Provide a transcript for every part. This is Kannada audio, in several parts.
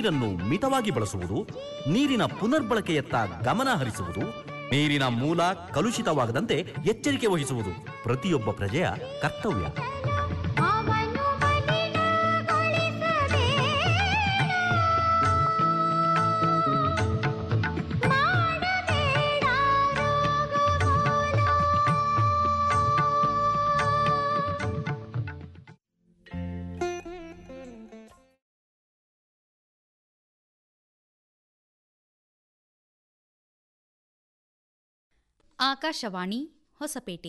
ನೀರನ್ನು ಮಿತವಾಗಿ ಬಳಸುವುದು ನೀರಿನ ಪುನರ್ಬಳಕೆಯತ್ತ ಗಮನ ಹರಿಸುವುದು ನೀರಿನ ಮೂಲ ಕಲುಷಿತವಾಗದಂತೆ ಎಚ್ಚರಿಕೆ ವಹಿಸುವುದು ಪ್ರತಿಯೊಬ್ಬ ಪ್ರಜೆಯ ಕರ್ತವ್ಯ ಅವನು ಮಲಿನಗೊಳಿಸಬೇಡ. ಮಾಡಬೇಡ ರೋಗಮೂಲ. ಆಕಾಶವಾಣಿ ಹೊಸಪೇಟೆ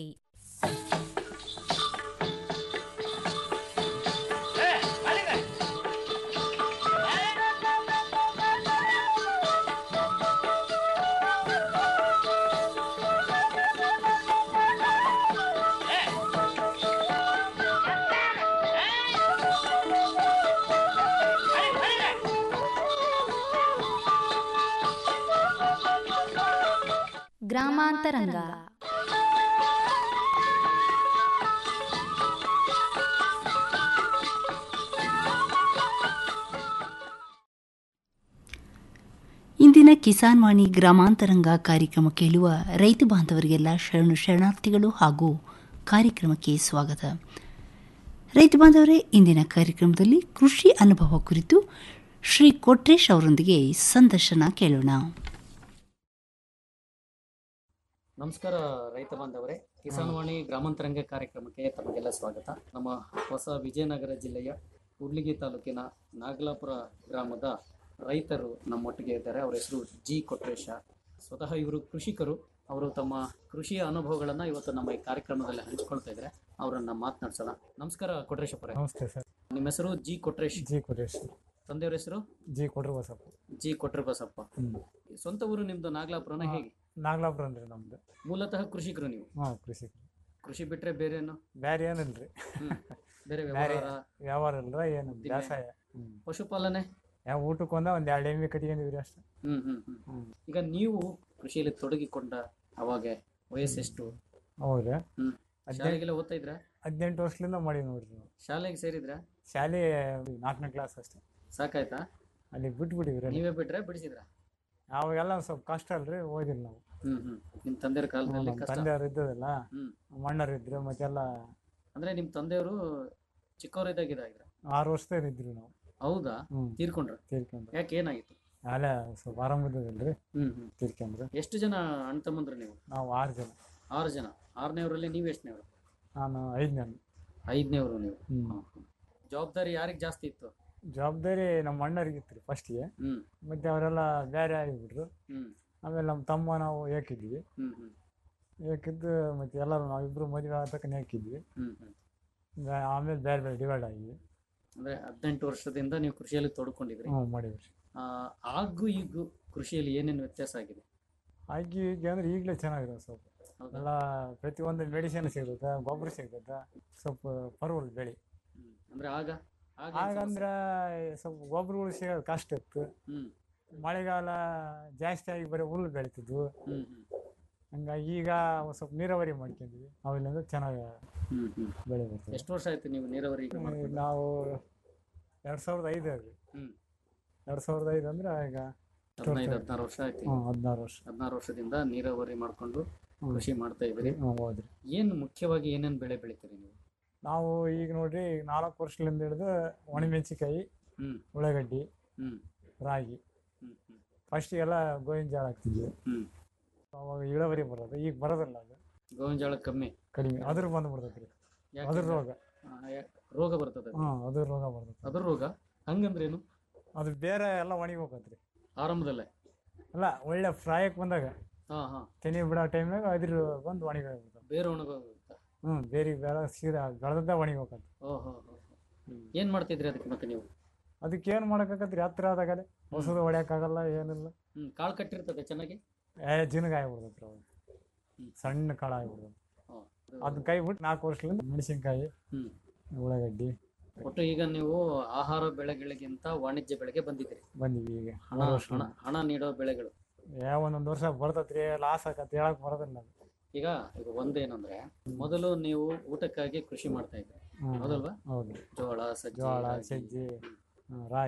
ಗ್ರಾಮಾಂತರಂಗ ಇಂದಿನ ಕಿಸಾನ್ ವಾಣಿ ಗ್ರಾಮಾಂತರಂಗ ಕಾರ್ಯಕ್ರಮ ಕೇಳುವ ರೈತ ಬಾಂಧವರಿಗೆಲ್ಲ ಶರಣು ಶರಣಾರ್ಥಿಗಳು ಹಾಗೂ ಕಾರ್ಯಕ್ರಮಕ್ಕೆ ಸ್ವಾಗತ ರೈತ ಬಾಂಧವರೇ ಇಂದಿನ ಕಾರ್ಯಕ್ರಮದಲ್ಲಿ ಕೃಷಿ ಅನುಭವ ಕುರಿತು ಶ್ರೀ ಕೊಟ್ರೇಶ್ ಅವರೊಂದಿಗೆ ಸಂದರ್ಶನ ಕೇಳೋಣ ನಮಸ್ಕಾರ ರೈತ ಬಾಂಧವರೇ ಕಿಸಾನ್ ವಾಣಿ ಗ್ರಾಮಾಂತರಂಗ ಕಾರ್ಯಕ್ರಮಕ್ಕೆ ತಮಗೆಲ್ಲ ಸ್ವಾಗತ ನಮ್ಮ ಹೊಸ ವಿಜಯನಗರ ಜಿಲ್ಲೆಯ ಕೂಡ್ಲಿಗಿ ತಾಲೂಕಿನ ನಾಗಲಾಪುರ ಗ್ರಾಮದ ರೈತರು ನಮ್ಮೊಟ್ಟಿಗೆ ಇದ್ದಾರೆ ಅವರ ಹೆಸರು ಜಿ ಕೊಟ್ರೇಶ ಸ್ವತಃ ಇವರು ಕೃಷಿಕರು ಅವರು ತಮ್ಮ ಕೃಷಿಯ ಅನುಭವಗಳನ್ನು ಇವತ್ತು ನಮ್ಮ ಈ ಕಾರ್ಯಕ್ರಮದಲ್ಲಿ ಹಂಚಿಕೊಳ್ತಾ ಇದ್ದಾರೆ ಅವರನ್ನ ಮಾತನಾಡ್ಸೋಣ ನಮಸ್ಕಾರ ಕೊಟ್ರೇಶಪ್ಪರೇ ನಮಸ್ತೆ ಸರ್ ನಿಮ್ಮ ಹೆಸರು ಜಿ ಕೊಟ್ರೇಶ್ ಜಿ ಕೊಟ್ರೇಶ್ ತಂದೆಯವರ ಹೆಸರು ಜಿ ಕೊಟ್ರು ಬಸಪ್ಪ ಜಿ ಕೊಟ್ರೆ ಬಸಪ್ಪ ಹ್ಞೂ ಸ್ವಂತ ಊರು ನಿಮ್ದು ನಾಗಲಾಪುರನ ಹಾ. ಹೇಗೆ ನಾಗಲಾಪುರ ಅಂದ್ರೆ ನಮ್ದು ಮೂಲತಃ ಕೃಷಿಕರು ನೀವು ಹಾಂ ಕೃಷಿ ಕೃಷಿ ಬಿಟ್ರೆ ಬೇರೇನು ಬ್ಯಾರೆ ಏನಿಲ್ರಿ ಹ್ಮ್. ಬೇರೆ ಬ್ಯಾರೆ ವ್ಯವಹಾರ ವ್ಯವಹಾರ ಇಲ್ರ ಏನು ಉದ್ದಿಮೆ. ವ್ಯವಸಾಯ ಹ್ಞೂ ಪಶುಪಾಲನೆ ಯಾವ ಊಟಕ್ಕೆ ಒಂದ ಒಂದು ಎರಡು ಎಮ್ಮೆ ಕಟ್ಕೊಂಡಿವ್ರಿ ಅಷ್ಟೇ ಹ್ಮ್ ಹ್ಮ್ ಹ್ಮ್ ಹ್ಞೂ ಈಗ ನೀವು ಕೃಷಿಯಲ್ಲಿ ತೊಡಗಿಕೊಂಡ ಅವಾಗ ವಯಸ್ಸೆಷ್ಟು ಹೌದ್ರಿ ಹ್ಮ್ ಹದಿನೆಂಟು ಶಾಲೆಗೆಲ್ಲ ಓದ್ತಾ ಇದ್ರ ಹದಿನೆಂಟು ವರ್ಷದಿಂದ ಮಾಡಿ ನೋಡ್ರಿ ನಾವು ಶಾಲೆಗೆ ಸೇರಿದ್ರ ಶಾಲೆ ನಾಲ್ಕನೇ ಕ್ಲಾಸ್ ಅಷ್ಟೇ ಸಾಕಾಯ್ತಾ ಅಲ್ಲಿ ಬಿಟ್ಬಿಟ್ಟಿವ್ರಿ ಅಲ್ಲಿ ನೀವೇ ಬಿಟ್ರೆ ಬಿಡಿಸಿದ್ರ ಅವಾಗೆಲ್ಲ ಸ್ವಲ್ಪ ಕಷ್ಟ ಅಲ್ರಿ ಓದಿಲ್ಲ ನಾವು ಹ್ಮ್ ಹ್ಮ್ ನಿಮ್ ತಂದೆಯವ್ರ ಕಾಲದಲ್ಲಿ ನಮ್ಮ ಕಷ್ಟ ತಂದೆಯವ್ರು ಇದ್ದದಲ್ಲ ಹ್ಮ್ ಮಣ್ಣರು ಇದ್ರು ಮತ್ತೆಲ್ಲ ಅಂದ್ರೆ ನಿಮ್ ತಂದೆಯವರು ಚಿಕ್ಕವರಿದ್ದಾಗ ಇದಾಗಿದ್ರ ಆರು ವರ್ಷದಾಗ ಇದ್ರಿ ನಾವು ಹೌದಾ ಹ್ಞೂ ತೀರ್ಕೊಂಡ್ರ ತೀರ್ಕೊಂಡ್ರೆ ಯಾಕೆ ಏನಾಗಿತ್ತು ಅಲ್ಲೇ ಸ್ವಲ್ಪ ಆರಾಮ ಇದ್ದದಲ್ರಿ ಹ್ಮ್ ಹ್ಮ್ ತೀರ್ಕೊಂಡ್ರೆ ಎಷ್ಟು ಜನ ಅಣ್ಣ ತಮ್ಮಂದ್ರು ನೀವು ನಾವು ಆರು ಜನ ಆರು ಜನ ಆರನೇವರಲ್ಲಿ ನೀವು ಎಷ್ಟನೇವ್ರು ನಾನು ಐದನೇ ಐದನೇವರು ನೀವು ಹ್ಞೂ ಹ್ಮ್, ಹ್ಮ್. ಜವಾಬ್ದಾರಿ ಯಾರಿಗೆ ಜಾಸ್ತಿ ಇತ್ತು ಜವಾಬ್ದಾರಿ ನಮ್ಮ ಅಣ್ಣರಿಗೆ ಇತ್ತು ರೀ ಫಸ್ಟಿಗೆ ಹ್ಮ್ ಮತ್ತೆ ಅವರೆಲ್ಲ ಬೇರೆ ಆಗಿಬಿಟ್ರು ಹ್ಮ್ ಆಮೇಲೆ ನಮ್ಮ ತಮ್ಮ ನಾವು ಏಕಿದ್ವಿ ಹ್ಮ್ ಹ್ಮ್ ಏಕಿದ್ದು ಮತ್ತೆ ಎಲ್ಲರೂ ನಾವಿಬ್ರು ಮದುವೆ ಆಗತಕ್ಕ ಏಕಿದ್ವಿ ಹ್ಮ್ ಹ್ಮ್ ಬೆ- ಆಮೇಲೆ ಬೇರೆ ಬೇರೆ ಡಿವೈಡ್ ಆಗಿವಿ ಅಂದ್ರೆ ಹದಿನೆಂಟು ವರ್ಷದಿಂದ ನೀವು ಕೃಷಿಯಲ್ಲಿ ತೊಡ್ಕೊಂಡಿದ್ರಿ ಹ್ಞೂ ಮಾಡಿವ್ರಿ ಆ, ಆಗು ಈಗೂ ಕೃಷಿಯಲ್ಲಿ ಏನೇನು ವ್ಯತ್ಯಾಸ ಆಗಿದೆ ಆಗಿ ಈಗ ಅಂದ್ರೆ ಈಗಲೇ ಚೆನ್ನಾಗಿದೆ ಸ್ವಲ್ಪ ಹೌದಾ ಎಲ್ಲ ಪ್ರತಿಯೊಂದು ಮೆಡಿಸಿನ್ ಸಿಗ್ತದೆ ಗೊಬ್ಬರ ಸಿಗ್ತದೆ ಸ್ವಲ್ಪ ಪರವಲ್ ಬೆಳೆ ಹ್ಮ್. ಅಂದ್ರೆ ಆಗ ಆಗ ಏನ್ ಆಗಂದ್ರೆ ಸ್ವಲ್ಪ ಗೊಬ್ಬರಗಳು ಸಿಗೋದು ಕಷ್ಟ ಇತ್ತು ಸಮಸ್ಯೆ? ಹ್ಮ್ ಮಳೆಗಾಲ ಜಾಸ್ತಿ ಆಗಿ ಬರೀ ಹುಲ್ಲು ಬೆಳಿತಿದ್ವು ಹ್ಮ್ ಹ್ಮ್ ಹಂಗಾಗಿ ಈಗ ಒಂದ್ ಸ್ವಲ್ಪ ನೀರಾವರಿ ಮಾಡ್ಕೊಂಡ್ವಿ ಅವೆಲ್ಲ ಚೆನ್ನಾಗಿ ಹ್ಮ್ ಹ್ಮ್ ಬೆಳೆ ಬರ್ತದೆ ಎಷ್ಟು ವರ್ಷ ಆಯ್ತು ನೀವು ನೀರಾವರಿ ಈಗ ಮಾಡ್ಕೊಂಡು? ನಾವು ಎರಡು ಸಾವಿರದ ಐದು ರೀ ಹ್ಮ್ ಎರಡು ಸಾವಿರದ ಐದು ಅಂದ್ರೆ ಈಗ ಹದಿನೈದು ಹದಿನಾರು ವರ್ಷ ಆಯ್ತು ಹ್ಞೂ ಹದಿನಾರು ವರ್ಷ ಹದಿನಾರು ವರ್ಷದಿಂದ ನೀರಾವರಿ ಮಾಡ್ಕೊಂಡು ಹ್ಮ್. ಕೃಷಿ ಮಾಡ್ತಾ ಇದ್ರಿ ಹ್ಞೂ ಹೋದ್ರಿ ಏನ್ ಮುಖ್ಯವಾಗಿ ಏನೇನ್ ಬೆಳೆ ಬೆಳಿತೀರಿ ನೀವು ನಾವು ಈಗ ನೋಡ್ರಿ ಈಗ ನಾಲ್ಕು ವರ್ಷದಿಂದ ಹಿಡಿದು ಒಣಮೆಣಸಿಕಾಯಿ ಹ್ಮ್ ಉಳ್ಳಾಗಡ್ಡಿ ಹ್ಮ್ ರಾಗಿ ಹ್ಮ್ ಹ್ಮ್ ಫಸ್ಟಿಗೆಲ್ಲ ಗೋವಿನ ಜೋಳ ಹಾಕ್ತಿದ್ವಿ ಹ್ಮ್ ಅವಾಗ ಇಳುವರಿ ಬರೋದು ಈಗ ಬರೋದಿಲ್ಲ ಅದು ಗೋವಿನ ಜೋಳ ಕಮ್ಮಿ ಕಡಿಮೆ ಅದ್ರ ಬಂದು ಬಿಡ್ತೈತೆ ರೀ ಯಾಕೆ? ಅದ್ರ ರೋಗ ಆ, ಯಾ- ರೋಗ ಬರ್ತದೆ ಹ್ಞೂ ಅದ್ರ ರೋಗ ಬರ್ತೈತೆ ಅದ್ರ ರೋಗ ಹಂಗಂದ್ರೇನು ಅದು ಬೇರೆ ಎಲ್ಲ ಒಣಗಿ ಹೋಗತ್ರಿ ಆರಂಭದಲ್ಲೇ ಅಲ್ಲ ಒಳ್ಳೆ ಫ್ರಾಯಕ್ಕೆ ಬಂದಾಗ ಹಾ ಹಾ ತೆನಿ ಬಿಡೋ ಟೈಮ್ನಾಗ ಅದ್ರ ಬಂದು ಒಣಗಿ ಹೋಗ್ಬಿಡ್ತಾವೆ ಬೇರೆ ಒಣಗೋಗುತ್ತಾ ಹ್ಞೂ ಬೇರೆ ಬೇರೆ ಸೀದಾ ಬೆಳೆದದ್ದ ಒಣಗಿ ಹೋಗತ್ತೆ ಓಹೋ ಏನ್ ಮಾಡ್ತಿದ್ರಿ ಅದಕ್ಕೆ ಮತ್ತೆ ನೀವು ಅದಕ್ಕೆ ಏನು ಮಾಡೋಕ್ಕಾಗತ್ರಿ ಹತ್ರ ಆದಾಗಲೇ ಹೊಸದು ಹೊಡ್ಯೋಕ್ಕಾಗಲ್ಲ ಏನಿಲ್ಲ ಹ್ಮ್ ಕಾಳು ಕಟ್ಟಿರ್ತದೆ ಚೆನ್ನಾಗಿ ಏ ಜಿನಗ ಆಗ್ಬಿಡ್ತೈತ್ರಿ ಅವಾಗ ಹ್ಮ್. ಸಣ್ಣ ಕಾಳು ಆಗ್ಬಿಡ್ತೈತೆ ಹಾ. ಅದನ್ನ ಕೈ ಬಿಟ್ಟು ನಾಲ್ಕು ವರ್ಷದಿಂದ ಮೆಣಸಿನ್ಕಾಯಿ ಹ್ಮ್ ಉಳ್ಳಾಗಡ್ಡಿ ಒಟ್ಟು ಈಗ ನೀವು ಆಹಾರ ಬೆಳೆಗಳಿಗಿಂತ ವಾಣಿಜ್ಯ ಬೆಳೆಗೆ ಬಂದಿದ್ದೀರಿ ಬಂದಿವಿ ಈಗ ಹಣ ಮೂರು ವರ್ಷ ಹಣ ಹಣ ನೀಡೋ ಬೆಳೆಗಳು ಯಾವ ಒಂದೊಂದು ವರ್ಷ ಬರ್ತೈತ್ರಿ ಲಾಸ್ ಆಕತ್ ಹೇಳಕ್ ಬರೋದಿಲ್ಲ ಅದು ಈಗ ಈಗ ಒಂದೇನಂದ್ರೆ ಮೊದಲು ನೀವು ಊಟಕ್ಕಾಗಿ ಕೃಷಿ ಮಾಡ್ತಾ ಇದ್ರಿ ಹ್ಮ್. ಹೌದಲ್ವಾ ಹೌದು ಜೋಳ ಸಜ್ಜೆ ಜೋಳ ರಾಗಿ. ಸಜ್ಜಿ ಹ್ಮ್, ರಾಗಿ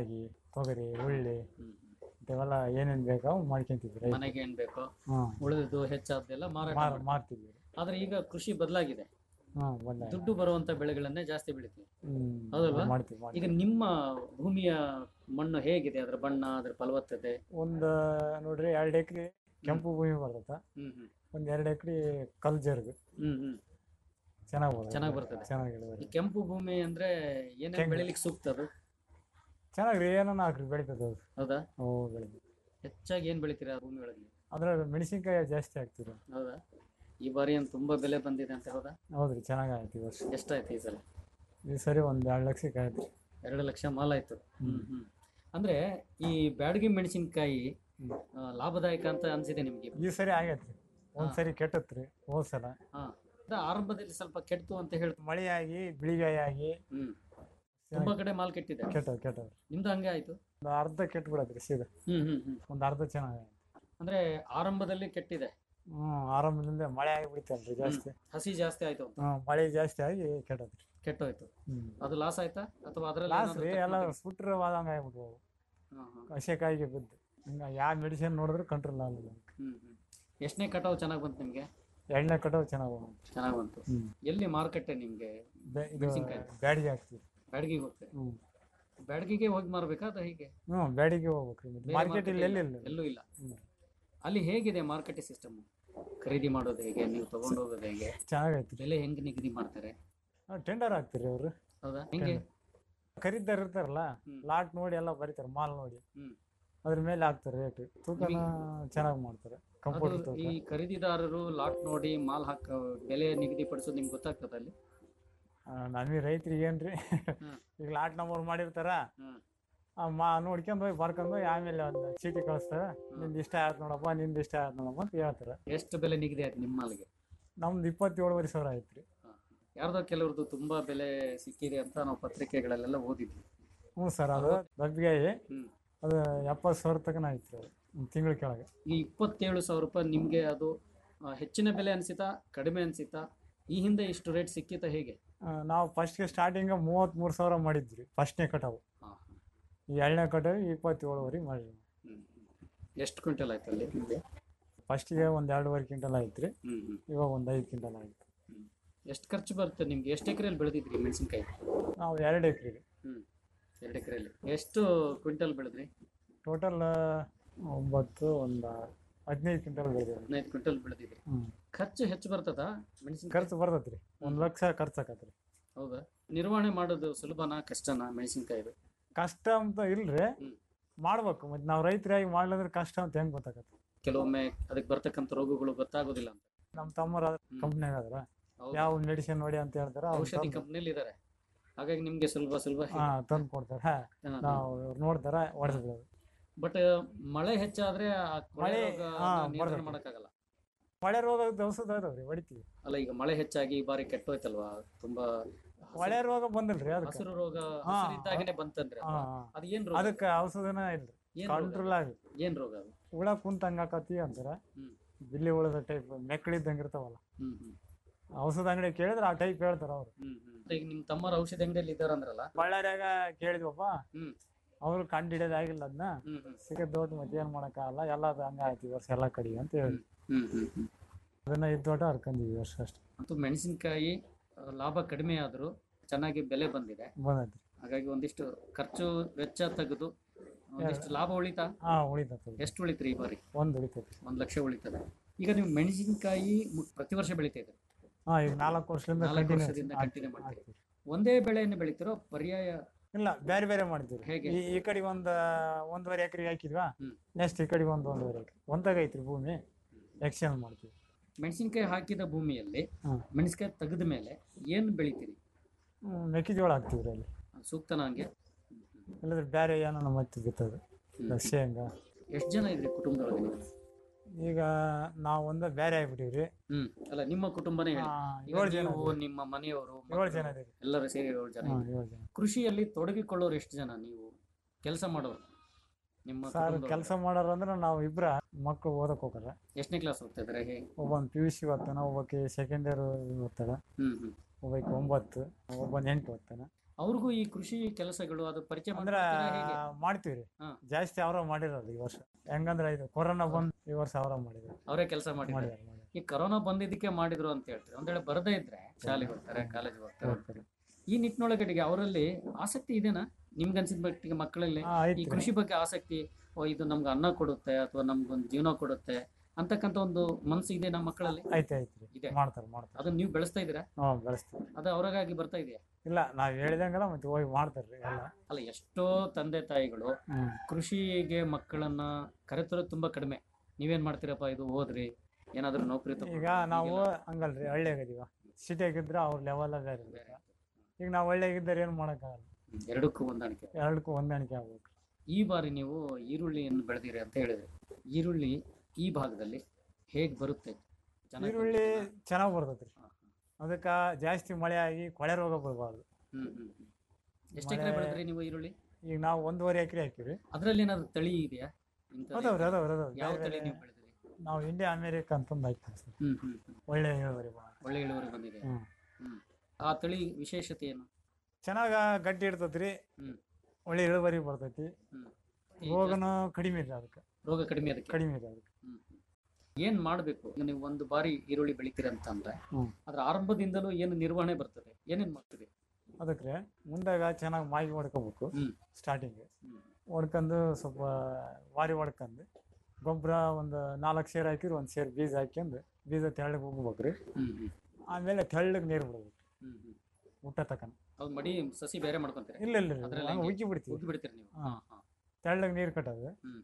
ತೊಗರಿ ಉಳ್ಳಿ ಹ್ಮ್ ಇಂಥವೆಲ್ಲ ಏನೇನು ಬೇಕೋ ಮಾಡ್ಕೊಂತಿದ್ವಿ ರೈತ ಮನೆಗೆ ಏನ್ ಬೇಕೋ ಹಾಂ ಉಳಿದಿದ್ದು ಹೆಚ್ಚಾದ್ದೆಲ್ಲ ಮಾರಾಟ ಮಾರ್ ಮಾಡ್ತೀವಿ. ಮಾರ್ತಿದ್ವಿ ಆದ್ರೆ ಈಗ ಕೃಷಿ ಬದಲಾಗಿದೆ ಹಾಂ ಬಂದ ದುಡ್ಡು ಬರುವಂತ ಬೆಳೆಗಳನ್ನೇ ಜಾಸ್ತಿ ಬೆಳಿತೀವಿ ಹೌದಲ್ವಾ? ಹ್ಞೂ ಮಾಡ್ತೀವಿ ಈಗ ಮಾಡ್ತೀವಿ ನಿಮ್ಮ ಭೂಮಿಯ ಮಣ್ಣು ಹೇಗಿದೆ ಅದ್ರ ಬಣ್ಣ ಅದ್ರ ಫಲವತ್ತತೆ ಒಂದು ನೋಡ್ರಿ ಎರಡು ಎಕರೆ ಕೆಂಪು ಭೂಮಿ ಬರ್ತದ ಹ್ಮ್ ಹ್ಮ್ ಒಂದು ಎರಡು ಎಕರೆ ಕಲ್ ಜರ್ಗ್ ಹ್ಮ್ ಹ್ಮ್ ಚೆನ್ನಾಗಿ ಬರ್ತದೆ ಚೆನ್ನಾಗ್ ಬರ್ತದೆ. ಚೆನ್ನಾಗಿ ಈ ಇಳುವರಿ ಕೆಂಪು ಭೂಮಿ ಅಂದ್ರೆ ಏನೇನ್ ಕೆಂಪು. ಬೆಳಿಲಿಕ್ಕೆ ಸೂಕ್ತ ಅದು ಚೆನ್ನಾಗಿ ರೀ ಏನೋ ಹಾಕ್ರಿ ಬೆಳಿತದೆ ಅದು ಹೌದಾ ಓ ಬೆಳಿತದೆ ಹೆಚ್ಚಾಗಿ ಏನ್ ಬೆಳಿತೀರಾ ಆ ಭೂಮಿ ಒಳಗೆ ಅದ್ರ ಮೆಣಸಿನ್ಕಾಯಿ ಜಾಸ್ತಿ ಹಾಕ್ತಿರಿ ಹೌದಾ ಈ ಬಾರಿ ಏನ್ ತುಂಬಾ ಬೆಲೆ ಬಂದಿದೆ ಅಂತ ಹೌದಾ ಹೌದ್ರಿ ಚೆನ್ನಾಗಿ ಆಯ್ತು ಈ ವರ್ಷ ಎಷ್ಟಾಯ್ತು ಈ ಸಲ ಈ ಸರಿ ಒಂದು ಎರಡು ಲಕ್ಷಕ್ಕೆ ಆಯ್ತು ಎರಡು ಲಕ್ಷ ಮಾಲ್ ಆಯ್ತು ಹ್ಮ್ ಹ್ಮ್ ಅಂದ್ರೆ ಈ ಬ್ಯಾಡಗಿ ಮೆಣಸಿನಕಾಯಿ ಹ್ಮ್. ಲಾಭದಾಯಕ ಅಂತ ಅನ್ಸಿದೆ ನಿಮ್ಗೆ ಈ ಸರಿ ಆಗೈತ್ರಿ ಒಂದ್ ಸರಿ ಕೆಟ್ಟತ್ರಿ ಹೋದ್ ಸಲ ಹಾ ಅಂದ್ರೆ ಆರಂಭದಲ್ಲಿ ಸ್ವಲ್ಪ ಕೆಡ್ತು ಅಂತ ಹೇಳ್ತು ಮಳೆ ಆಗಿ ಬಿಳಿಗಾಯಿ ಆಗಿ ಹ್ಮ್ ತುಂಬಾ ಕಡೆ ಮಾಲ್ ಕೆಟ್ಟಿದೆ ಕೆಟ್ಟವ್ ಕೆಟ್ಟವ್ರಿ ನಿಮ್ದು ಹಂಗೆ ಆಯ್ತು ಒಂದು ಅರ್ಧ ಕೆಟ್ಟು ಬಿಡತ್ರಿ ಸೀದಾ ಹ್ಮ್ ಹ್ಮ್ ಹ್ಮ್ ಒಂದು ಅರ್ಧ ಚೆನ್ನಾಗಿ ಅಂದ್ರೆ ಆರಂಭದಲ್ಲಿ ಕೆಟ್ಟಿದೆ ಹ್ಮ್ ಆರಂಭದಿಂದ ಮಳೆ ಆಗಿ ಬಿಡ್ತಲ್ರಿ ಜಾಸ್ತಿ ಹಸಿ ಜಾಸ್ತಿ ಆಯ್ತು ಅಂತ ಹ್ಮ್ ಮಳೆ ಜಾಸ್ತಿ ಆಗಿ ಕೆಟ್ಟತ್ರಿ ಕೆಟ್ಟೋಯ್ತು ಹ್ಮ್ ಅದು ಲಾಸ್ ಆಯ್ತಾ ಅಥವಾ ಅದ್ರಲ್ಲಿ ಲಾಸ್ ಏನಾದ್ರು ರೀ ತಪ್ಪು ಎಲ್ಲ ಮಾಡಿದ್ರಾ? ಸುಟ್ರ ವಾದಂಗ ಆಗ್ಬಿಟ್ವು ಅವು ಹಾ, ಹಾ. ಹಸೆಕಾಯಿಗೆ ಬಿದ್ದು ಹಿಂಗ ಯಾವ ಮೆಡಿಸಿನ್ ನೋಡಿದ್ರು ಕಂಟ್ರೋಲ್ ಆಗಲ್ಲ ಹ್ಮ್ ಹ್ಮ್ ಎಷ್ಟನೇ ಕಟಾವು ಚೆನ್ನಾಗಿ ಬಂತು ನಿಮ್ಗೆ ಎಣ್ಣೆ ಕಟಾವು ಚೆನ್ನಾಗಿ ಬಂತು ಚೆನ್ನಾಗಿ ಬಂತು ಹ್ಮ್ ಎಲ್ಲಿ ಮಾರುಕಟ್ಟೆ ನಿಮ್ಗೆ ಬೆ- ಇದು ಮೆಣಸಿನ್ಕಾಯಿ. ಬ್ಯಾಡಿಗೆ ಹಾಕ್ತಿವಿ ಬ್ಯಾಡಗಿಗೆ ಹೋಗ್ತೇವೆ ಹ್ಮ್ ಬ್ಯಾಡಗಿಗೆ ಹೋಗಿ ಮಾರ್ಬೇಕಾ ಅಥವಾ ಹೇಗೆ ಹ್ಞೂ ಬ್ಯಾಡಿಗೆ ಹೋಗ್ಬೇಕ್ರಿ ಬೇರೆ ಮಾರ್ಕೆಟ್ market ಇಲ್ಲಿ ಇಲ್ಲ? ಎಲ್ಲಿ ಇಲ್ಲ ಎಲ್ಲೂ ಇಲ್ಲ ಹ್ಮ್. ಅಲ್ಲಿ ಹೇಗಿದೆ ಮಾರುಕಟ್ಟೆ ಸಿಸ್ಟಮ್ ಖರೀದಿ ಮಾಡೋದು ಹೇಗೆ ನೀವು ತಗೊಂಡು ಹೋಗೋದು ಹೇಗೆ ಚೆನ್ನಾಗೈತ್ರಿ ಬೆಲೆ ಹೆಂಗ್ ನಿಗದಿ ಮಾಡ್ತಾರೆ ಟೆಂಡರ್ ಹಾಕ್ತಿರಿ ಅವರು ಹೌದಾ ಹೆಂಗೆ ಖರೀದಾರ ಇರ್ತಾರಲ್ಲ ಹ್ಮ್. ಲಾಟ್ ನೋಡಿ ಎಲ್ಲ ಬರೀತಾರೆ ಮಾಲ್ ನೋಡಿ ಹ್ಮ್. ಅದ್ರ ಮೇಲೆ ಹಾಕ್ತಾರೆ ರೇಟ್ ತೂಕನ ಚೆನ್ನಾಗಿ ಮಾಡ್ತಾರೆ ಕಂಫರ್ಟ್ ಅದು ತೂಕ ಈ ಖರೀದಿದಾರರು ಲಾಟ್ ನೋಡಿ ಮಾಲ್ ಹಾಕ ಬೆಲೆ ನಿಗದಿ ಪಡಿಸೋದು ನಿಮ್ಗೆ ಗೊತ್ತಾಗ್ತದ ಅಲ್ಲಿ ಆ, ನಮಗೆ ರೈತರಿಗೆ ಏನ್ರಿ ಹ್ಮ್. ಈಗ ಲಾಟ್ ನಂಬರ್ ಮಾಡಿರ್ತಾರ ಹ್ಮ್. ಆ ಮಾ ನೋಡ್ಕೊಂಡ್ ಹೋಗಿ ಬರ್ಕೊಂಡ್ ಹೋಗಿ ಆಮೇಲೆ ಒಂದು ಚೀಟಿ ಕಳಿಸ್ತಾರೆ ನಿಂದು ಇಷ್ಟ ಆಯ್ತು ನೋಡಪ್ಪ ನಿಂದು ಇಷ್ಟ ಆಯ್ತು ನೋಡಪ್ಪ ಅಂತ ಹೇಳ್ತಾರೆ ಎಷ್ಟು ಬೆಲೆ ನಿಗದಿ ಆಯ್ತು ನಿಮ್ಮ ಮಾಲ್ಗೆ ನಮ್ದು ಇಪ್ಪತ್ತೇಳುವರೆ ಸಾವಿರ ಆಯ್ತು ರೀ ಯಾರ್ದೋ ಕೆಲವ್ರದ್ದು ತುಂಬಾ ಬೆಲೆ ಸಿಕ್ಕಿದೆ ಅಂತ ನಾವು ಪತ್ರಿಕೆಗಳಲ್ಲೆಲ್ಲ ಓದಿದ್ವಿ ಹ್ಞೂ ಸರ್ ಅದು ದಬ್ಬಿಗಾಯಿ ಹ್ಮ್ ಅದು ಎಪ್ಪತ್ತು ಸಾವಿರ ತನಕ ಆಯ್ತು ರೀ ಒಂದು ತಿಂಗಳ ಕೆಳಗೆ ಈ ಇಪ್ಪತ್ತೇಳು ಸಾವಿರ ರೂಪಾಯಿ ನಿಮ್ಗೆ ಅದು ಆ, ಹೆಚ್ಚಿನ ಬೆಲೆ ಅನ್ಸಿತಾ ಕಡಿಮೆ ಅನ್ಸಿತಾ ಈ ಹಿಂದೆ ಇಷ್ಟು ರೇಟ್ ಸಿಕ್ಕಿತಾ ಹೇಗೆ ಆ, ನಾವು ಫಸ್ಟ್ಗೆ ಸ್ಟಾರ್ಟಿಂಗ್ ಮೂವತ್ತ್ಮೂರು ಸಾವಿರ ಮಾಡಿದ್ವಿ ಫಸ್ಟ್ನೇ ಕಟಾವು ಹಾ ಈ ಎರಡನೇ ಕಟಾವು ಇಪ್ಪತ್ತೇಳುವರೆ ಮಾಡಿದ್ವಿ ಹ್ಮ್ ಎಷ್ಟು ಕ್ವಿಂಟಲ್ ಆಯ್ತು ಅಲ್ಲಿ ನಿಮ್ಗೆ ಫಸ್ಟಿಗೆ ಒಂದು ಎರಡೂವರೆ ಕ್ವಿಂಟಲ್ ಆಯ್ತು ರೀ ಹ್ಮ್ ಹ್ಮ್ ಇವಾಗ ಒಂದು ಐದು ಕ್ವಿಂಟಲ್ ಆಯ್ತು ಹ್ಮ್ ಎಷ್ಟು ಖರ್ಚು ಬರುತ್ತೆ ನಿಮ್ಗೆ ಎಷ್ಟು ಎಕರೆಯಲ್ಲಿ ಬೆಳೆದಿದ್ರಿ ಮೆಣಸಿನ್ಕಾಯಿ ನಾವು ಎರಡು ಎಕರೆ ರೀ ಹ್ಮ್ ಎರಡು ಎಕರೆಯಲ್ಲಿ ಎಷ್ಟು ಕ್ವಿಂಟಲ್ ಬೆಳೆದ್ರಿ ಟೋಟಲ್ ಒಂಬತ್ತು ಒಂದು ಹದಿನೈದು ಕ್ವಿಂಟಲ್ ಬೆಳೆದೇವೆ ಹದಿನೈದು ಕ್ವಿಂಟಲ್ ಬೆಳೆದಿದ್ರಿ ಹ್ಞೂ ಖರ್ಚು ಹೆಚ್ಚು ಬರ್ತದಾ ಮೆಣಸಿನ್ಕಾಯಿ ಖರ್ಚು ಬರ್ತೈತೆ ರೀ ಒಂದು ಲಕ್ಷ ಖರ್ಚು ಆಕತ್ರಿ ಹೌದಾ ನಿರ್ವಹಣೆ ಮಾಡೋದು ಸುಲಭನಾ ಕಷ್ಟನಾ ಮೆಣಸಿನ್ಕಾಯಿದು ಕಷ್ಟ ಅಂತ ಇಲ್ರಿ ಹ್ಮ್. ಮಾಡ್ಬೇಕು ಮತ್ತೆ ನಾವು ರೈತರಾಗಿ ಮಾಡ್ಲಿದ್ರೆ ಕಷ್ಟ ಅಂತ ಹೆಂಗ್ ಗೊತ್ತಾಗತ್ತೆ ಕೆಲವೊಮ್ಮೆ ಅದಕ್ಕೆ ಬರ್ತಕ್ಕಂಥ ರೋಗಗಳು ಗೊತ್ತಾಗೋದಿಲ್ಲ ಅಂತ ನಮ್ಮ ತಮ್ಮರ ಕಂಪ್ನಿಯಾಗ ಆದ್ರ ಹೌದು. ಯಾವ ಮೆಡಿಸಿನ್ ನೋಡಿ ಅಂತ ಹೇಳ್ತಾರ ಅವ್ರು ಔಷಧಿ ತಂದು- ಕಂಪ್ನಿಯಲ್ಲಿ ಇದ್ದಾರೆ ಹಾಗಾಗಿ ನಿಮ್ಗೆ ಸುಲಭ ಸುಲಭ ಹಾ ತಂದು ಕೊಡ್ತಾರ ನಾವು ಇವ್ರು ನೋಡ್ತಾರ ಹೊಡೆದ್ಬಿಡೋದು ಬಟ್ ಮಳೆ ಹೆಚ್ಚಾದ್ರೆ ಆ ಕೊಳೆ ಮಳೆ, ರೋಗ ಹಾ, ನಿಯಂತ್ರಣ ಬರ್ತದೆ. ಮಾಡಕ್ಕಾಗಲ್ಲ ಮಳೆ ರೋಗದ ಔಷಧ ಅದಾವ್ರಿ ಹೊಡಿತೀವಿ ಅಲ್ಲ ಈಗ ಮಳೆ ಹೆಚ್ಚಾಗಿ ಈ ಬಾರಿ ಕೆಟ್ಟೋಯ್ತಲ್ವಾ ತುಂಬಾ ಹಸಿರು- ಮಳೆ ರೋಗ ಬಂದಿಲ್ರಿ ಅದಕ್ಕೆ ಹಸಿರು ರೋಗ ಹಾ, ಹಸಿರಿದ್ದಾಗನೆ ಬಂತಂದ್ರೆ ಹಾ ಅಲ್ವಾ? ಅದು ಏನ್ ರೋಗ ಅದಕ್ಕೆ ಔಷಧನ ಇಲ್ರಿ ಏನ್ ರೋಗ? ಕಂಟ್ರೋಲ್ ಆಗಿ ಏನ್ ರೋಗ ಅದು ಹುಳ ಕುಂತಂಗ ಆಕತಿ ಅಂತಾರ ಹ್ಮ್ ಬಿಲ್ಲಿ ಹುಳದ ಟೈಪ್ ಮೆಕ್ಕಳಿದ್ದಂಗೆ ಇರ್ತಾವಲ್ಲ ಹ್ಮ್ ಹ್ಮ್ ಔಷಧ ಅಂಗಡಿ ಕೇಳಿದ್ರೆ ಆ ಟೈಪ್ ಹೇಳ್ತಾರ ಅವ್ರು ಹ್ಮ್ ಹ್ಮ್ ಮತ್ತೆ ಈಗ ನಿಮ್ ತಮ್ಮರ ಔಷಧಿ ಅಂಗಡಿಯಲ್ಲಿ ಇದ್ದಾರಂದ್ರಲ್ಲ ಬಳ್ಳಾರ್ಯಾಗ ಕೇಳಿದ್ವಪ್ಪ ಹ್ಮ್ ಅವ್ರು ಕಂಡು ಹಿಡಿಯೋದಾಗಿಲ್ಲ ಅದನ್ನ ಹ್ಮ್ ಹ್ಮ್ ಸಿಗದ್ದೋದು ಮತ್ತೆ ಏನ್ ಮಾಡಕ್ಕಾಗಲ್ಲ ಎಲ್ಲ ಅದು ಹಂಗ ಆಯ್ತು ಈ ವರ್ಷ ಎಲ್ಲ ಕಡಿ ಅಂತ ಹೇಳಿ ಹ್ಮ್ ಹ್ಮ್ ಹ್ಮ್ ಅದನ್ನ ಇದ್ದೋಟ ಹರ್ಕೊಂಡಿವಿ ಈ ವರ್ಷ ಅಷ್ಟೇ ಅಂತೂ ಮೆಣಸಿನಕಾಯಿ ಲಾಭ ಕಡಿಮೆ ಆದ್ರೂ ಚೆನ್ನಾಗಿ ಬೆಲೆ ಬಂದಿದೆ ಬಂದೈತ್ರಿ ಹಾಗಾಗಿ ಒಂದಿಷ್ಟು ಖರ್ಚು ವೆಚ್ಚ ತೆಗೆದು ಒಂದಿಷ್ಟು ಲಾಭ ಉಳಿತಾ ಹಾ ಉಳಿತೈತಿ ಎಷ್ಟು ಉಳಿತ್ರಿ ಈ ಬಾರಿ ಒಂದ್ ಉಳಿತೈತಿ ಒಂದ್ ಲಕ್ಷ ಉಳಿತದೆ ಈಗ ನೀವು ಮೆಣಸಿನಕಾಯಿ ಮು- ಪ್ರತಿ ವರ್ಷ ಬೆಳಿತಾ ಇದ್ದೀರಿ ಹಾ ಈಗ ನಾಲ್ಕು ವರ್ಷದಿಂದ ನಾಲ್ಕು ಕಂಟಿನ್ಯೂ ವರ್ಷದಿಂದ continue ಮಾಡ್ತೀರಿ. ಒಂದೇ ಬೆಳೆಯನ್ನು ಬೆಳಿತಿರೋ ಪರ್ಯಾಯ ಇಲ್ಲ ಬೇರೆ ಬೇರೆ ಮಾಡ್ತೀವಿ ಹೇಗೆ? ಈ ಈ ಕಡೆ ಒಂದ್ ಒಂದೂವರೆ ಎಕರೆ ಹಾಕಿದ್ವಾ ಹ್ಮ್. ನೆಕ್ಸ್ಟ್ ಈ ಕಡೆ ಒಂದ್ ಒಂದೂವರೆ ಎಕರೆ ಒಂದಾಗ ಐತ್ರಿ ಭೂಮಿ ಎಕ್ಸ್ಚೇಂಜ್ ಮಾಡ್ತೀವಿ ಮೆಣಸಿನಕಾಯಿ ಹಾಕಿದ ಭೂಮಿಯಲ್ಲಿ ಹ್ಮ್. ಮೆಣಸಿನಕಾಯಿ ತೆಗೆದ ಮೇಲೆ ಏನು ಬೆಳಿತೀರಿ ಹ್ಮ್, ಮೆಕ್ಕೆಜೋಳ ಹಾಕ್ತೀವಿ ರೀ ಅಲ್ಲಿ ಸೂಕ್ತನ ಹಂಗೆ ಇಲ್ಲದ್ರೆ ಬೇರೆ ಏನೋ ಮತ್ತೆ ಬಿತ್ತದು ಇಲ್ಲ ಶೇಂಗಾ ಎಷ್ಟು ಜನ ಇದ್ರಿ ಕುಟುಂಬದೊಳಗೆ ನೀವು ಈಗ ನಾವು ಒಂದ ಬೇರೆ ಆಗ್ಬಿಟ್ಟಿವ್ರಿ ಹ್ಮ್ ಅಲ್ಲ ನಿಮ್ಮ ಕುಟುಂಬನೇ ಹೇಳಿ ಆ, ಈಗ ಏಳು ಜನ ನೀವು ನಿಮ್ಮ ಮನೆಯವರು ಏಳು ಮಕ್ಕಳು, ಜನ ಇದೀವಿ ಎಲ್ಲರೂ ಸೇರಿ ಏಳು ಜನ ಹಾ ಇದ್ದೀರಿ. ಏಳು ಜನ ಕೃಷಿಯಲ್ಲಿ ತೊಡಗಿಕೊಳ್ಳೋರು ಎಷ್ಟು ಜನ ನೀವು ಕೆಲಸ ಮಾಡೋರು ನಿಮ್ಮ ಸರ್ ಕುಟುಂಬದೊಳಗೆ? ಕೆಲಸ ಮಾಡೋರು ಅಂದ್ರೆ ನಾವು ಇಬ್ರ ಮಕ್ಕಳು ಓದಕ್ ಹೋಗಾರ ಎಷ್ಟನೇ ಕ್ಲಾಸ್ ಹೋಗ್ತಾ ಇದಾರೆ ಹೇಗೆ ಒಬ್ಬನ್ ಪಿ ಯು ಸಿ ಓದ್ತಾನ ಒಬ್ಬಾಕಿ ಸೆಕೆಂಡ್ ಇಯರ್ ಓದ್ತಾಳ ಹ್ಮ್ ಹ್ಮ್ ಒಬ್ಬಾಕಿ ಒಂಬತ್ತು ಒಬ್ಬನ್ ಎಂಟು ಓದ್ತಾನ ಅವ್ರಿಗೂ ಈ ಕೃಷಿ ಕೆಲಸಗಳು ಅದು ಪರಿಚಯ ಅಂದ್ರ ಮಾಡ್ಕೊಡ್ತೀರಾ ಹೇಗೆ ಮಾಡ್ತೀವ್ರಿ ಹಾ. ಜಾಸ್ತಿ ಅವರ ಮಾಡಿರೋದು ಈ ವರ್ಷ ಹೆಂಗಂದ್ರ ಇದು ಕೊರೋನಾ ಬಂದ್ ಈ ವರ್ಷ ಅವರ ಮಾಡಿದ್ರು ಅವರೇ ಕೆಲಸ ಮಾಡಿದ್ದಾರೆ ಮಾಡಿದಾರೆ ಮಾಡಿದಾರೆ. ಈ ಕರೋನಾ ಬಂದಿದ್ದಕ್ಕೆ ಮಾಡಿದ್ರು ಅಂತ ಹೇಳ್ತಾರೆ ಒಂದ್ ವೇಳೆ ಬರದೇ ಇದ್ರೆ ಶಾಲೆಗೆ ಹೋಗ್ತಾರೆ ಕಾಲೇಜ್ ಹೋಗ್ತಾರೆ ಹೋಗ್ತಾರೆ. ಈ ನಿಟ್ಟಿನೊಳಗಡೆಗೆ ಅವರಲ್ಲಿ ಆಸಕ್ತಿ ಇದೆನಾ ನಿಮ್ಗನ್ಸಿದ ಮಟ್ಟಿಗೆ ಮಕ್ಕಳಲ್ಲಿ ಹಾ, ಈ ಐತ್ರಿ. ಕೃಷಿ ಬಗ್ಗೆ ಆಸಕ್ತಿ ಓ ಇದು ನಮ್ಗೆ ಅನ್ನ ಕೊಡುತ್ತೆ ಅಥವಾ ನಮ್ಗೊಂದು ಜೀವನ ಕೊಡುತ್ತೆ ಅಂತಕ್ಕಂಥ ಒಂದು ಮನಸ್ಸು ಇದೆ ನಮ್ಮ ಮಕ್ಕಳಲ್ಲಿ ಐತೆ ಐತ್ರಿ ಇದೆ. ಮಾಡ್ತಾರೆ ಮಾಡ್ತಾರೆ ಅದನ್ನ ನೀವು ಬೆಳೆಸ್ತಾ ಇದೀರಾ ಹ್ಞೂ ಬೆಳೆಸ್ತೀವಿ ಅದು ಅವ್ರಿಗಾಗಿ ಬರ್ತಾ ಇದೆಯಾ ಇಲ್ಲ ನಾವ್ ಹೇಳಿದಂಗೆಲ್ಲ ಮತ್ತೆ ಹೋಗಿ ಮಾಡ್ತಾರ್ರಿ ಎಲ್ಲ ಅಲ್ಲ ಎಷ್ಟೋ ತಂದೆ ತಾಯಿಗಳು ಹ್ಮ್ ಕೃಷಿಗೆ ಮಕ್ಕಳನ್ನ ಕರೆತರೋದು ತುಂಬಾ ಕಡಿಮೆ ನೀವೇನ್ ಮಾಡ್ತೀರಪ್ಪ ಇದು ಓದ್ರಿ ಏನಾದ್ರೂ ನೌಕರಿ ತಗೊಳ್ಳಿ. ಈಗ ನಾವು ಈಗೆಲ್ಲ ಹಂಗಲ್ರಿ ಹಳ್ಳಿಯಾಗದೀವ ಸಿಟಿಯಾಗಿದ್ರೆ ಅವ್ರ ಲೆವೆಲ್ ಬೇರೆ ಬೇರೆ ಇರುತ್ತೆ. ಆಗ್ತದೆ. ಈಗ ನಾವು ಹಳ್ಳಿಯಾಗಿದ್ದಾರೆ ಏನು ಮಾಡೋಕ್ಕಾಗಲ್ಲ ಹ್ಮ್. ಎರಡಕ್ಕೂ ಹೊಂದಾಣಿಕೆ ಎರಡಕ್ಕೂ ಹೊಂದಾಣಿಕೆ ಆಗ್ಬೇಕು ಈ ಬಾರಿ ನೀವು ಈರುಳ್ಳಿಯನ್ನು ಬೆಳೆದಿರಿ ಅಂತ ಹೇಳಿದ್ರಿ ಈರುಳ್ಳಿ ಈ ಭಾಗದಲ್ಲಿ ಹೇಗ್ ಬರುತ್ತೆ ಚೆನ್ನಾಗ್ ಈರುಳ್ಳಿ ಬರುತ್ತಾ? ಚೆನ್ನಾಗಿ ಬರ್ತೈತ್ರಿ ಹಾ, ಹಾ. ಅದಕ್ಕೆ ಜಾಸ್ತಿ ಮಳೆ ಆಗಿ ಕೊಳೆ ರೋಗ ಬರಬಾರ್ದು ಹ್ಮ್ ಹ್ಮ್ ಹ್ಮ್. ಎಷ್ಟು ಎಕರೆ ಮಳೆ- ಬೆಳೆದ್ರಿ ನೀವು ಈರುಳ್ಳಿ ಈಗ ನಾವು ಒಂದೂವರೆ ಎಕರೆ ಹಾಕಿವ್ರಿ ಅದ್ರಲ್ಲಿ ಏನಾದ್ರು ತಳಿ ಇದೆಯಾ ಇಂಥದ್ದು ಅದಾವ್ರಿ ಅದಾವ್ರಿ ಅದಾವ್ರಿ ಯಾವ ಬೇರೆ ತಳಿ ಬೇರೆ ನೀವು ಬೆಳೆದ್ರಿ ನಾವು ಇಂಡಿಯಾ ಅಮೇರಿಕ ಅಂತಂದು ಹಾಕ್ತೀವಿ ಸರ್ ಹ್ಮ್ ಹ್ಮ್ ಹ್ಮ್. ಒಳ್ಳೆ ಇಳುವರಿ ಭಾಳ ಒಳ್ಳೆ ಇಳುವರಿ ಬಂದಿದೆ ಹ್ಮ್ ಹ್ಮ್ ಆ ತಳಿ ವಿಶೇಷತೆ ಏನು ಚೆನ್ನಾಗ ಗಟ್ಟಿ ಇರ್ತೈತ್ರಿ ಹ್ಮ್ ಒಳ್ಳೆ ಇಳುವರಿ ಬರ್ತೈತಿ ಹ್ಮ್ ಈ ರೋಗನು ಕಡಿಮೆ ಇದೆ ಅದಕ್ಕೆ ರೋಗ ಕಡಿಮೆ ಅದಕ್ಕೆ ಕಡಿಮೆ ಇದೆ ಅದಕ್ಕೆ ಹ್ಮ್ ಹ್ಮ್. ಏನ್ ಮಾಡ್ಬೇಕು ಈಗ ನೀವು ಒಂದು ಬಾರಿ ಈರುಳ್ಳಿ ಬೆಳಿತೀರ ಅಂತಂದ್ರೆ ಹ್ಮ್. ಅದ್ರ ಆರಂಭದಿಂದಲೂ ಏನು ನಿರ್ವಹಣೆ ಬರ್ತದೆ ಏನೇನ್ ಮಾಡ್ತೀರಿ ಅದಕ್ಕೆ ಮುಂದಾಗ ಚೆನ್ನಾಗಿ ಮಾಗಿ ಹೊಡ್ಕೋಬೇಕು ಹ್ಮ್. ಸ್ಟಾರ್ಟಿಂಗ್ ಹ್ಮ್. ಹೊಡ್ಕೊಂಡು ಸ್ವಲ್ಪ ವಾರಿ ಹೊಡ್ಕೊಂಡು ಗೊಬ್ಬರ ಒಂದು ನಾಲ್ಕು ಸೇರ್ ಹಾಕಿರಿ ಒಂದು ಸೇರ್ ಬೀಜ ಹಾಕ್ಯಂದು ಬೀಜ ತೆಳ್ಳಗೆ ಹೋಗ್ಬೇಕ್ರಿ ಹ್ಮ್ ಹ್ಮ್ ಆಮೇಲೆ ತೆಳ್ಳಗೆ ನೀರು ಬಿಡ್ಬೇಕು ಹ್ಮ್ ಹ್ಮ್ ಊಟ ತಕನ್ ಅದ್ ಮಡಿ ಸಸಿ ಬೇರೆ ಮಾಡ್ಕೊಂತೀರಿ ಇಲ್ಲ ಇಲ್ಲ ಇಲ್ಲ ಅದ್ರಲ್ಲಿ ಹಂಗೆ ಹಂಗೆ ಉಗ್ಗಿ ಬಿಡ್ತೀವಿ ಉಗ್ಗಿ ಬಿಡ್ತೀರಿ ನೀವು ಹಾ. ಹಾ ಹಾ ತೆಳ್ಳಗೆ ನೀರು ಕಟ್ಟೋದು ಹ್ಮ್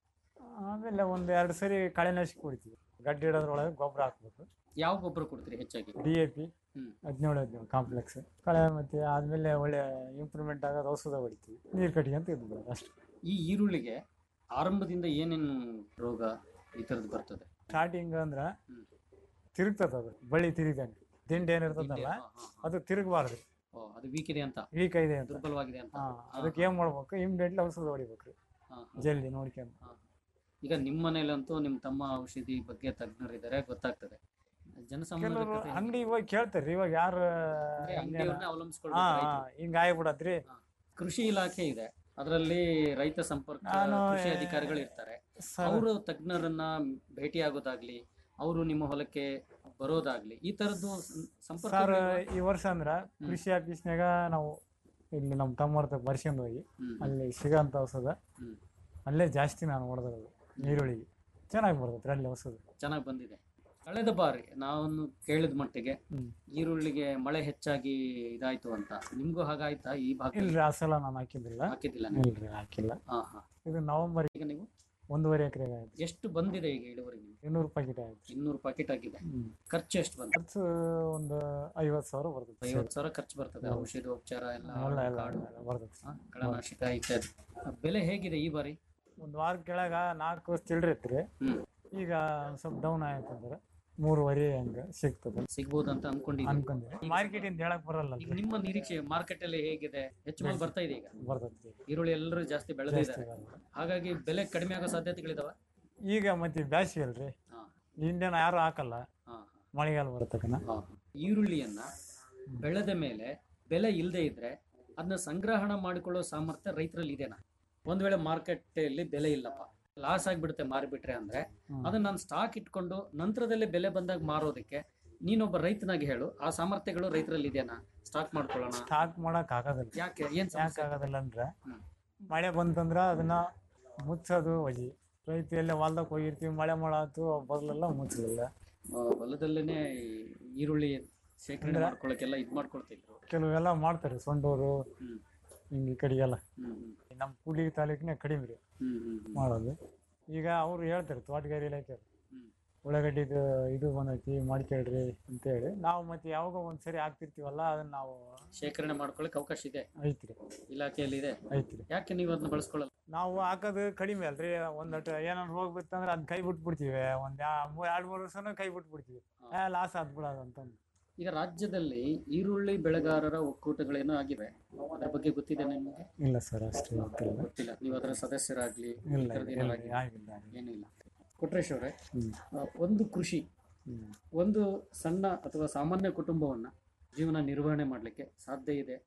ಆಮೇಲೆ ಒಂದು ಎರಡು ಸರಿ ಕಳೆನಾಶಕ ಹೊಡಿತೀವಿ ಗಡ್ಡೆ ಇಡೋದ್ರೊಳಗೆ ಗೊಬ್ಬರ ಹಾಕ್ಬೇಕು ಯಾವ ಗೊಬ್ಬರ ಕೊಡ್ತೀರಿ ಹೆಚ್ಚಾಗಿ ಡಿ ಎ ಪಿ ಹ್ಮ್. ಹದಿನೇಳು ಹದಿನೇಳು ಕಾಂಪ್ಲೆಕ್ಸ್ ಕಳೆ ಮತ್ತೆ ಆದ್ಮೇಲೆ ಒಳ್ಳೆ ಇಂಪ್ರೂವ್ಮೆಂಟ್ ಆಗೋದು ಔಷಧ ಹೊಡಿತೀವಿ ನೀರು ಕಟ್ಕೊಂತ ಇದ್ದು ಬಿಡೋದು ಅಷ್ಟು ಈ ಈರುಳ್ಳಿಗೆ ಆರಂಭದಿಂದ ಏನೇನು ರೋಗ ಈ ತರದ್ ಬರ್ತದೆ ಸ್ಟಾರ್ಟಿಂಗ್ ಅಂದ್ರೆ ಹ್ಮ್. ತಿರುಗ್ತದ ಅದು ಬಳ್ಳಿ ತಿರುಗಂಗೆ ದಿಂಡು ಏನಿರ್ತದಲ್ಲ ಹಾ, ಹಾ, ಹಾ. ಅದು ತಿರುಗಬಾರ್ದು ಓ, ಅದು ವೀಕ್ ಇದೆ ಅಂತ ವೀಕ್ ಇದೆ ಅಂತ ದುರ್ಬಲವಾಗಿದೆ ಅಂತ ಹಾ ಅದಕ್ಕೆ ಏನ್ ಮಾಡ್ಬೇಕು ಇಮ್ಡಿಯೇಟ್ಲಿ ಔಷಧ ಹೊಡಿಬೇಕ್ರಿ ಹಾ, ಹಾ. ಜಲ್ದಿ ನೋಡ್ಕೊಂಡು ಹಾ. ಈಗ ನಿಮ್ಮ ಮನೇಲಂತೂ ನಿಮ್ಮ ತಮ್ಮ ಔಷಧಿ ಬಗ್ಗೆ ತಜ್ಞರಿದ್ದಾರೆ ಗೊತ್ತಾಗ್ತದೆ ಜನಸಾಮಾನ್ಯರ ಕೆಲವರು ಕಥೆ ಹೆಂಗೆ? ಅಂಗಡಿ ಇವಾಗ ಕೇಳ್ತಾರ್ರಿ ಇವಾಗ ಯಾರು ಅಂದ್ರೆ ಅಂಗಡಿಯವ್ರನ್ನೇ ಹಾ ಅವಲಂಬಿಸ್ಕೊಳ್ಬೇಕು ರೈತರು. ಹಿಂಗ ಆಗ್ಬಿಡತ್ರಿ ಕೃಷಿ ಇಲಾಖೆ ಇದೆ ಅದರಲ್ಲಿ ರೈತ ಸಂಪರ್ಕ ನಾನು, ಕೃಷಿ ಅಧಿಕಾರಿಗಳು ಇರ್ತಾರೆ ಸರ್ ಅವರು ತಜ್ಞರನ್ನ ಭೇಟಿ ಆಗೋದಾಗ್ಲಿ ಅವರು ನಿಮ್ಮ ಹೊಲಕ್ಕೆ ಬರೋದಾಗ್ಲಿ ಈ ತರದ್ದು ಸಂಪರ್ಕ ಸರ್ ಈ ವರ್ಷ ಅಂದ್ರ ಕೃಷಿ ಆಫೀಸ್ನಾಗ ನಾವು ಇಲ್ಲಿ ನಮ್ಮ ತಮ್ಮರ್ತ ಬರ್ಸ್ಕೊಂಡ್ ಹೋಗಿ ಅಲ್ಲಿ ಸಿಗೋಂಥ ಔಷಧ ಹ್ಮ್. ಅಲ್ಲೇ ಜಾಸ್ತಿ ನಾನು ಹೊಡೆದಿರೋದು ಈರುಳ್ಳಿಗೆ ಚೆನ್ನಾಗಿ ಬರ್ತೈತ್ರಿ ಅಲ್ಲಿ ಔಷಧ ಚೆನ್ನಾಗಿ ಬಂದಿದೆ ಕಳೆದ ಬಾರಿ ನಾನು ಕೇಳಿದ ಮಟ್ಟಿಗೆ ಹ್ಮ್. ಈರುಳ್ಳಿಗೆ ಮಳೆ ಹೆಚ್ಚಾಗಿ ಇದಾಯ್ತು ಅಂತ ನಿಮ್ಗೂ ಹಾಗಾಯ್ತಾ ಈ ಭಾಗ ಇಲ್ರಿ ಆ ಸಲ ನಾನು ಹಾಕಿದ್ದಿಲ್ಲ ಹಾಕಿದ್ದಿಲ್ಲ ನೀವು ಇಲ್ರಿ ಹಾಕಿಲ್ಲ ಹಾ ಹಾ ಇದು ನವೆಂಬರ್ ಈಗ ನೀವು ಒಂದೂವರೆ ಎಕರೆಗೆ ಆಯ್ತು ಎಷ್ಟು ಬಂದಿದೆ ಈಗ ಇಳುವರಿ ನಿಮ್ಗೆ ಇನ್ನೂರು ಪ್ಯಾಕೆಟ್ ಆಯ್ತು ಇನ್ನೂರು ಪಾಕೆಟ್ ಆಗಿದೆ ಹ್ಮ್. ಖರ್ಚು ಎಷ್ಟು ಬಂತು ಖರ್ಚು ಒಂದು ಐವತ್ತು ಸಾವಿರ ಬರ್ತೈತಿ ಐವತ್ತು ಸಾವಿರ ಖರ್ಚು ಬರ್ತದೆ ಔಷಧೋಪಚಾರ ಎಲ್ಲ ಎಲ್ಲ ಎಲ್ಲ ಕಾಡು, ಎಲ್ಲ ಬರ್ತೈತಿ ಆ, ಕಳೆನಾಶಕ ಇತ್ಯಾದಿ ಆ, ಬೆಲೆ ಹೇಗಿದೆ ಈ ಬಾರಿ ಒಂದು ವಾರ ಕೆಳಗ ನಾಲ್ಕು ಚಿಲ್ಲರೆ ಇತ್ರಿ ಹ್ಮ್ ಈಗ ಒಂದ್ ಸ್ವಲ್ಪ ಡೌನ್ ಆಯ್ತಂದ್ರೆ ಮೂರುವರೆ ಹಂಗ ಸಿಗ್ತದೆ ಸಿಗ್ಬೋದು ಅಂತ ಅನ್ಕೊಂಡಿದ್ದೀನಿ ಅನ್ಕೊಂಡ್ರಿ ಮಾರ್ಕೆಟಿಂದ ಹೇಳಕ್ ಬರಲ್ಲ ಈಗ ನಿಮ್ಮ ನಿರೀಕ್ಷೆ ಮಾರ್ಕೆಟ್ ಅಲ್ಲಿ ಹೇಗಿದೆ ಹೆಚ್ಚು ಮಾಲ್ ಬರ್ತಾ ಇದೆ ಈಗ ಬರ್ತೈತಿ ಈರುಳ್ಳಿ ಎಲ್ಲರೂ ಜಾಸ್ತಿ ಬೆಳೆದಿದ್ದಾರೆ ಜಾಸ್ತಿ ಬರಲ್ಲ. ಹಾಗಾಗಿ ಬೆಲೆ ಕಡಿಮೆ ಆಗೋ ಸಾಧ್ಯತೆಗಳಿದಾವ ಈಗ ಮತ್ತೆ ಬ್ಯಾಸಿಗೆ ಅಲ್ರಿ ಹಾ ಇಂಡಿಯನ್ ಯಾರು ಹಾಕಲ್ಲ ಹಾ ಮಳೆಗಾಲ ಬರ್ತಕನ ಹಾ. ಈರುಳ್ಳಿಯನ್ನ ಬೆಳೆದ ಮೇಲೆ ಬೆಲೆ ಇಲ್ಲದೆ ಇದ್ರೆ ಅದನ್ನ ಸಂಗ್ರಹಣ ಮಾಡಿಕೊಳ್ಳೋ ಸಾಮರ್ಥ್ಯ ರೈತರಲ್ಲಿ ಇದೆನಾ ಒಂದ್ ವೇಳೆ ಮಾರ್ಕೆಟ್ ಅಲ್ಲಿ ಬೆಲೆ ಇಲ್ಲಪ್ಪ ಲಾಸ್ ಆಗಿಬಿಡುತ್ತೆ ಮಾರಿಬಿಟ್ರೆ ಅಂದ್ರೆ ಹ್ಮ್. ಅದನ್ನ ನಾನು ಸ್ಟಾಕ್ ಇಟ್ಕೊಂಡು ನಂತರದಲ್ಲೇ ಬೆಲೆ ಬಂದಾಗ ಮಾರೋದಕ್ಕೆ ನೀನೊಬ್ಬ ರೈತನಾಗಿ ಹೇಳು ಆ ಸಾಮರ್ಥ್ಯಗಳು ರೈತರಲ್ಲಿ ಇದೆನಾ ಸ್ಟಾಕ್ ಮಾಡ್ಕೊಳ್ಳೋಣ ಸ್ಟಾಕ್ ಮಾಡಕ್ ಆಗೋದಿಲ್ಲ ಯಾಕೆ ಏನ್ ಯಾಕೆ ಸಮಸ್ಯೆ ಆಗೋದಿಲ್ಲ ಅಂದ್ರೆ ಹ್ಮ್. ಮಳೆ ಬಂತಂದ್ರ ಅದನ್ನ ಮುಚ್ಚೋದು ವಜಿ ರೈತ ಎಲ್ಲ ಹೊಲ್ದಾಗ ಹೋಗಿರ್ತೀವಿ ಮಳೆ ಮಾಡಾತು ಬದಲೆಲ್ಲ ಮುಚ್ಚಲಿಲ್ಲ ಆ, ಹೊಲದಲ್ಲೇನೆ ಈ ಈರುಳ್ಳಿ ಶೇಖರಣೆ ಅಂದ್ರೆ- ಮಾಡ್ಕೊಳಕ್ಕೆಲ್ಲ ಇದ್ ಮಾಡ್ಕೊಳ್ತಿದ್ರು ಕೆಲವೆಲ್ಲ ಮಾಡ್ತಾರೆ ಸೊಂಡೂರು ಹ್ಮ್ ಹಿಂಗೆ ಈ ಕಡೆಗೆಲ್ಲ ಹ್ಮ್ ಹ್ಮ್ ನಮ್ಮ ಕೂಡ್ಲಿಗಿ ತಾಲೂಕಿನ ಕಡಿಮೆ ರೀ ಹ್ಮ್ ಹ್ಮ್ ಹ್ಮ್ ಮಾಡೋದು ಈಗ ಅವ್ರು ಹೇಳ್ತಾರೆ ತೋಟಗಾರಿ ಇಲಾಖೆ ಹ್ಮ್. ಉಳ್ಳಾಗಡ್ಡಿದು ಇದು ಬಂದೈತಿ ಮಾಡ್ಕೊಳ್ರಿ ಅಂತೇಳಿ ನಾವು ಮತ್ತೆ ಯಾವಾಗ ಒಂದ್ಸರಿ ಹಾಕ್ತಿರ್ತೀವಲ್ಲ ಅದನ್ನ ನಾವು ಶೇಖರಣೆ ಮಾಡ್ಕೊಳಕ್ ಅವಕಾಶ ಇದೆ ಐತ್ರಿ ಇಲಾಖೆಯಲ್ಲಿ ಇದೆ ಐತ್ರಿ ಯಾಕೆ ನೀವು ಅದನ್ನ ಬಳಸ್ಕೊಳ್ಳಲ್ಲ ನಾವು ಹಾಕೋದು ಕಡಿಮೆ ಅಲ್ರಿ ಒಂದಟ್ಟು ಏನಾದ್ರು ಹೋಗ್ಬಿತ್ತಂದ್ರೆ ಅದ್ ಕೈ ಬಿಟ್ಬಿಡ್ತೀವಿ ಒಂದ್ ಯಾ- ಮೂರ್ ಎರಡ್ ಮೂರು ವರ್ಷನೂ ಕೈ ಬಿಟ್ಬಿಡ್ತೀವಿ ಹಾ. ಲಾಸ್ ಆಗ್ಬಿಡೋದು ಅಂತಂದು ಈಗ ರಾಜ್ಯದಲ್ಲಿ ಈರುಳ್ಳಿ ಬೆಳೆಗಾರರ ಒಕ್ಕೂಟಗಳೇನೋ ಆಗಿವೆ ಅದ್ರ ಬಗ್ಗೆ ಗೊತ್ತಿದೆ ನಿಮಗೆ ಇಲ್ಲ ಸರ್ ಅಷ್ಟು ಗೊತ್ತಿಲ್ಲ ಗೊತ್ತಿಲ್ಲ ನೀವು ಅದರ ಸದಸ್ಯರಾಗ್ಲಿ ಈ ಇಲ್ಲ ಥರದ್ದು ಇಲ್ಲ, ಏನೋ ಇಲ್ಲ, ಆಗಿಲ್ಲ? ಆಗಿಲ್ಲ ಆಗಿಲ್ಲ. ಏನಿಲ್ಲ ಕೊಟ್ರೇಶ್ ಅವರೇ ಹ್ಮ್. ಆ, ಒಂದು ಕೃಷಿ ಹ್ಮ್. ಒಂದು ಸಣ್ಣ ಅಥವಾ ಸಾಮಾನ್ಯ ಕುಟುಂಬವನ್ನ ಜೀವನ ನಿರ್ವಹಣೆ ಮಾಡಲಿಕ್ಕೆ ಸಾಧ್ಯ ಇದೆ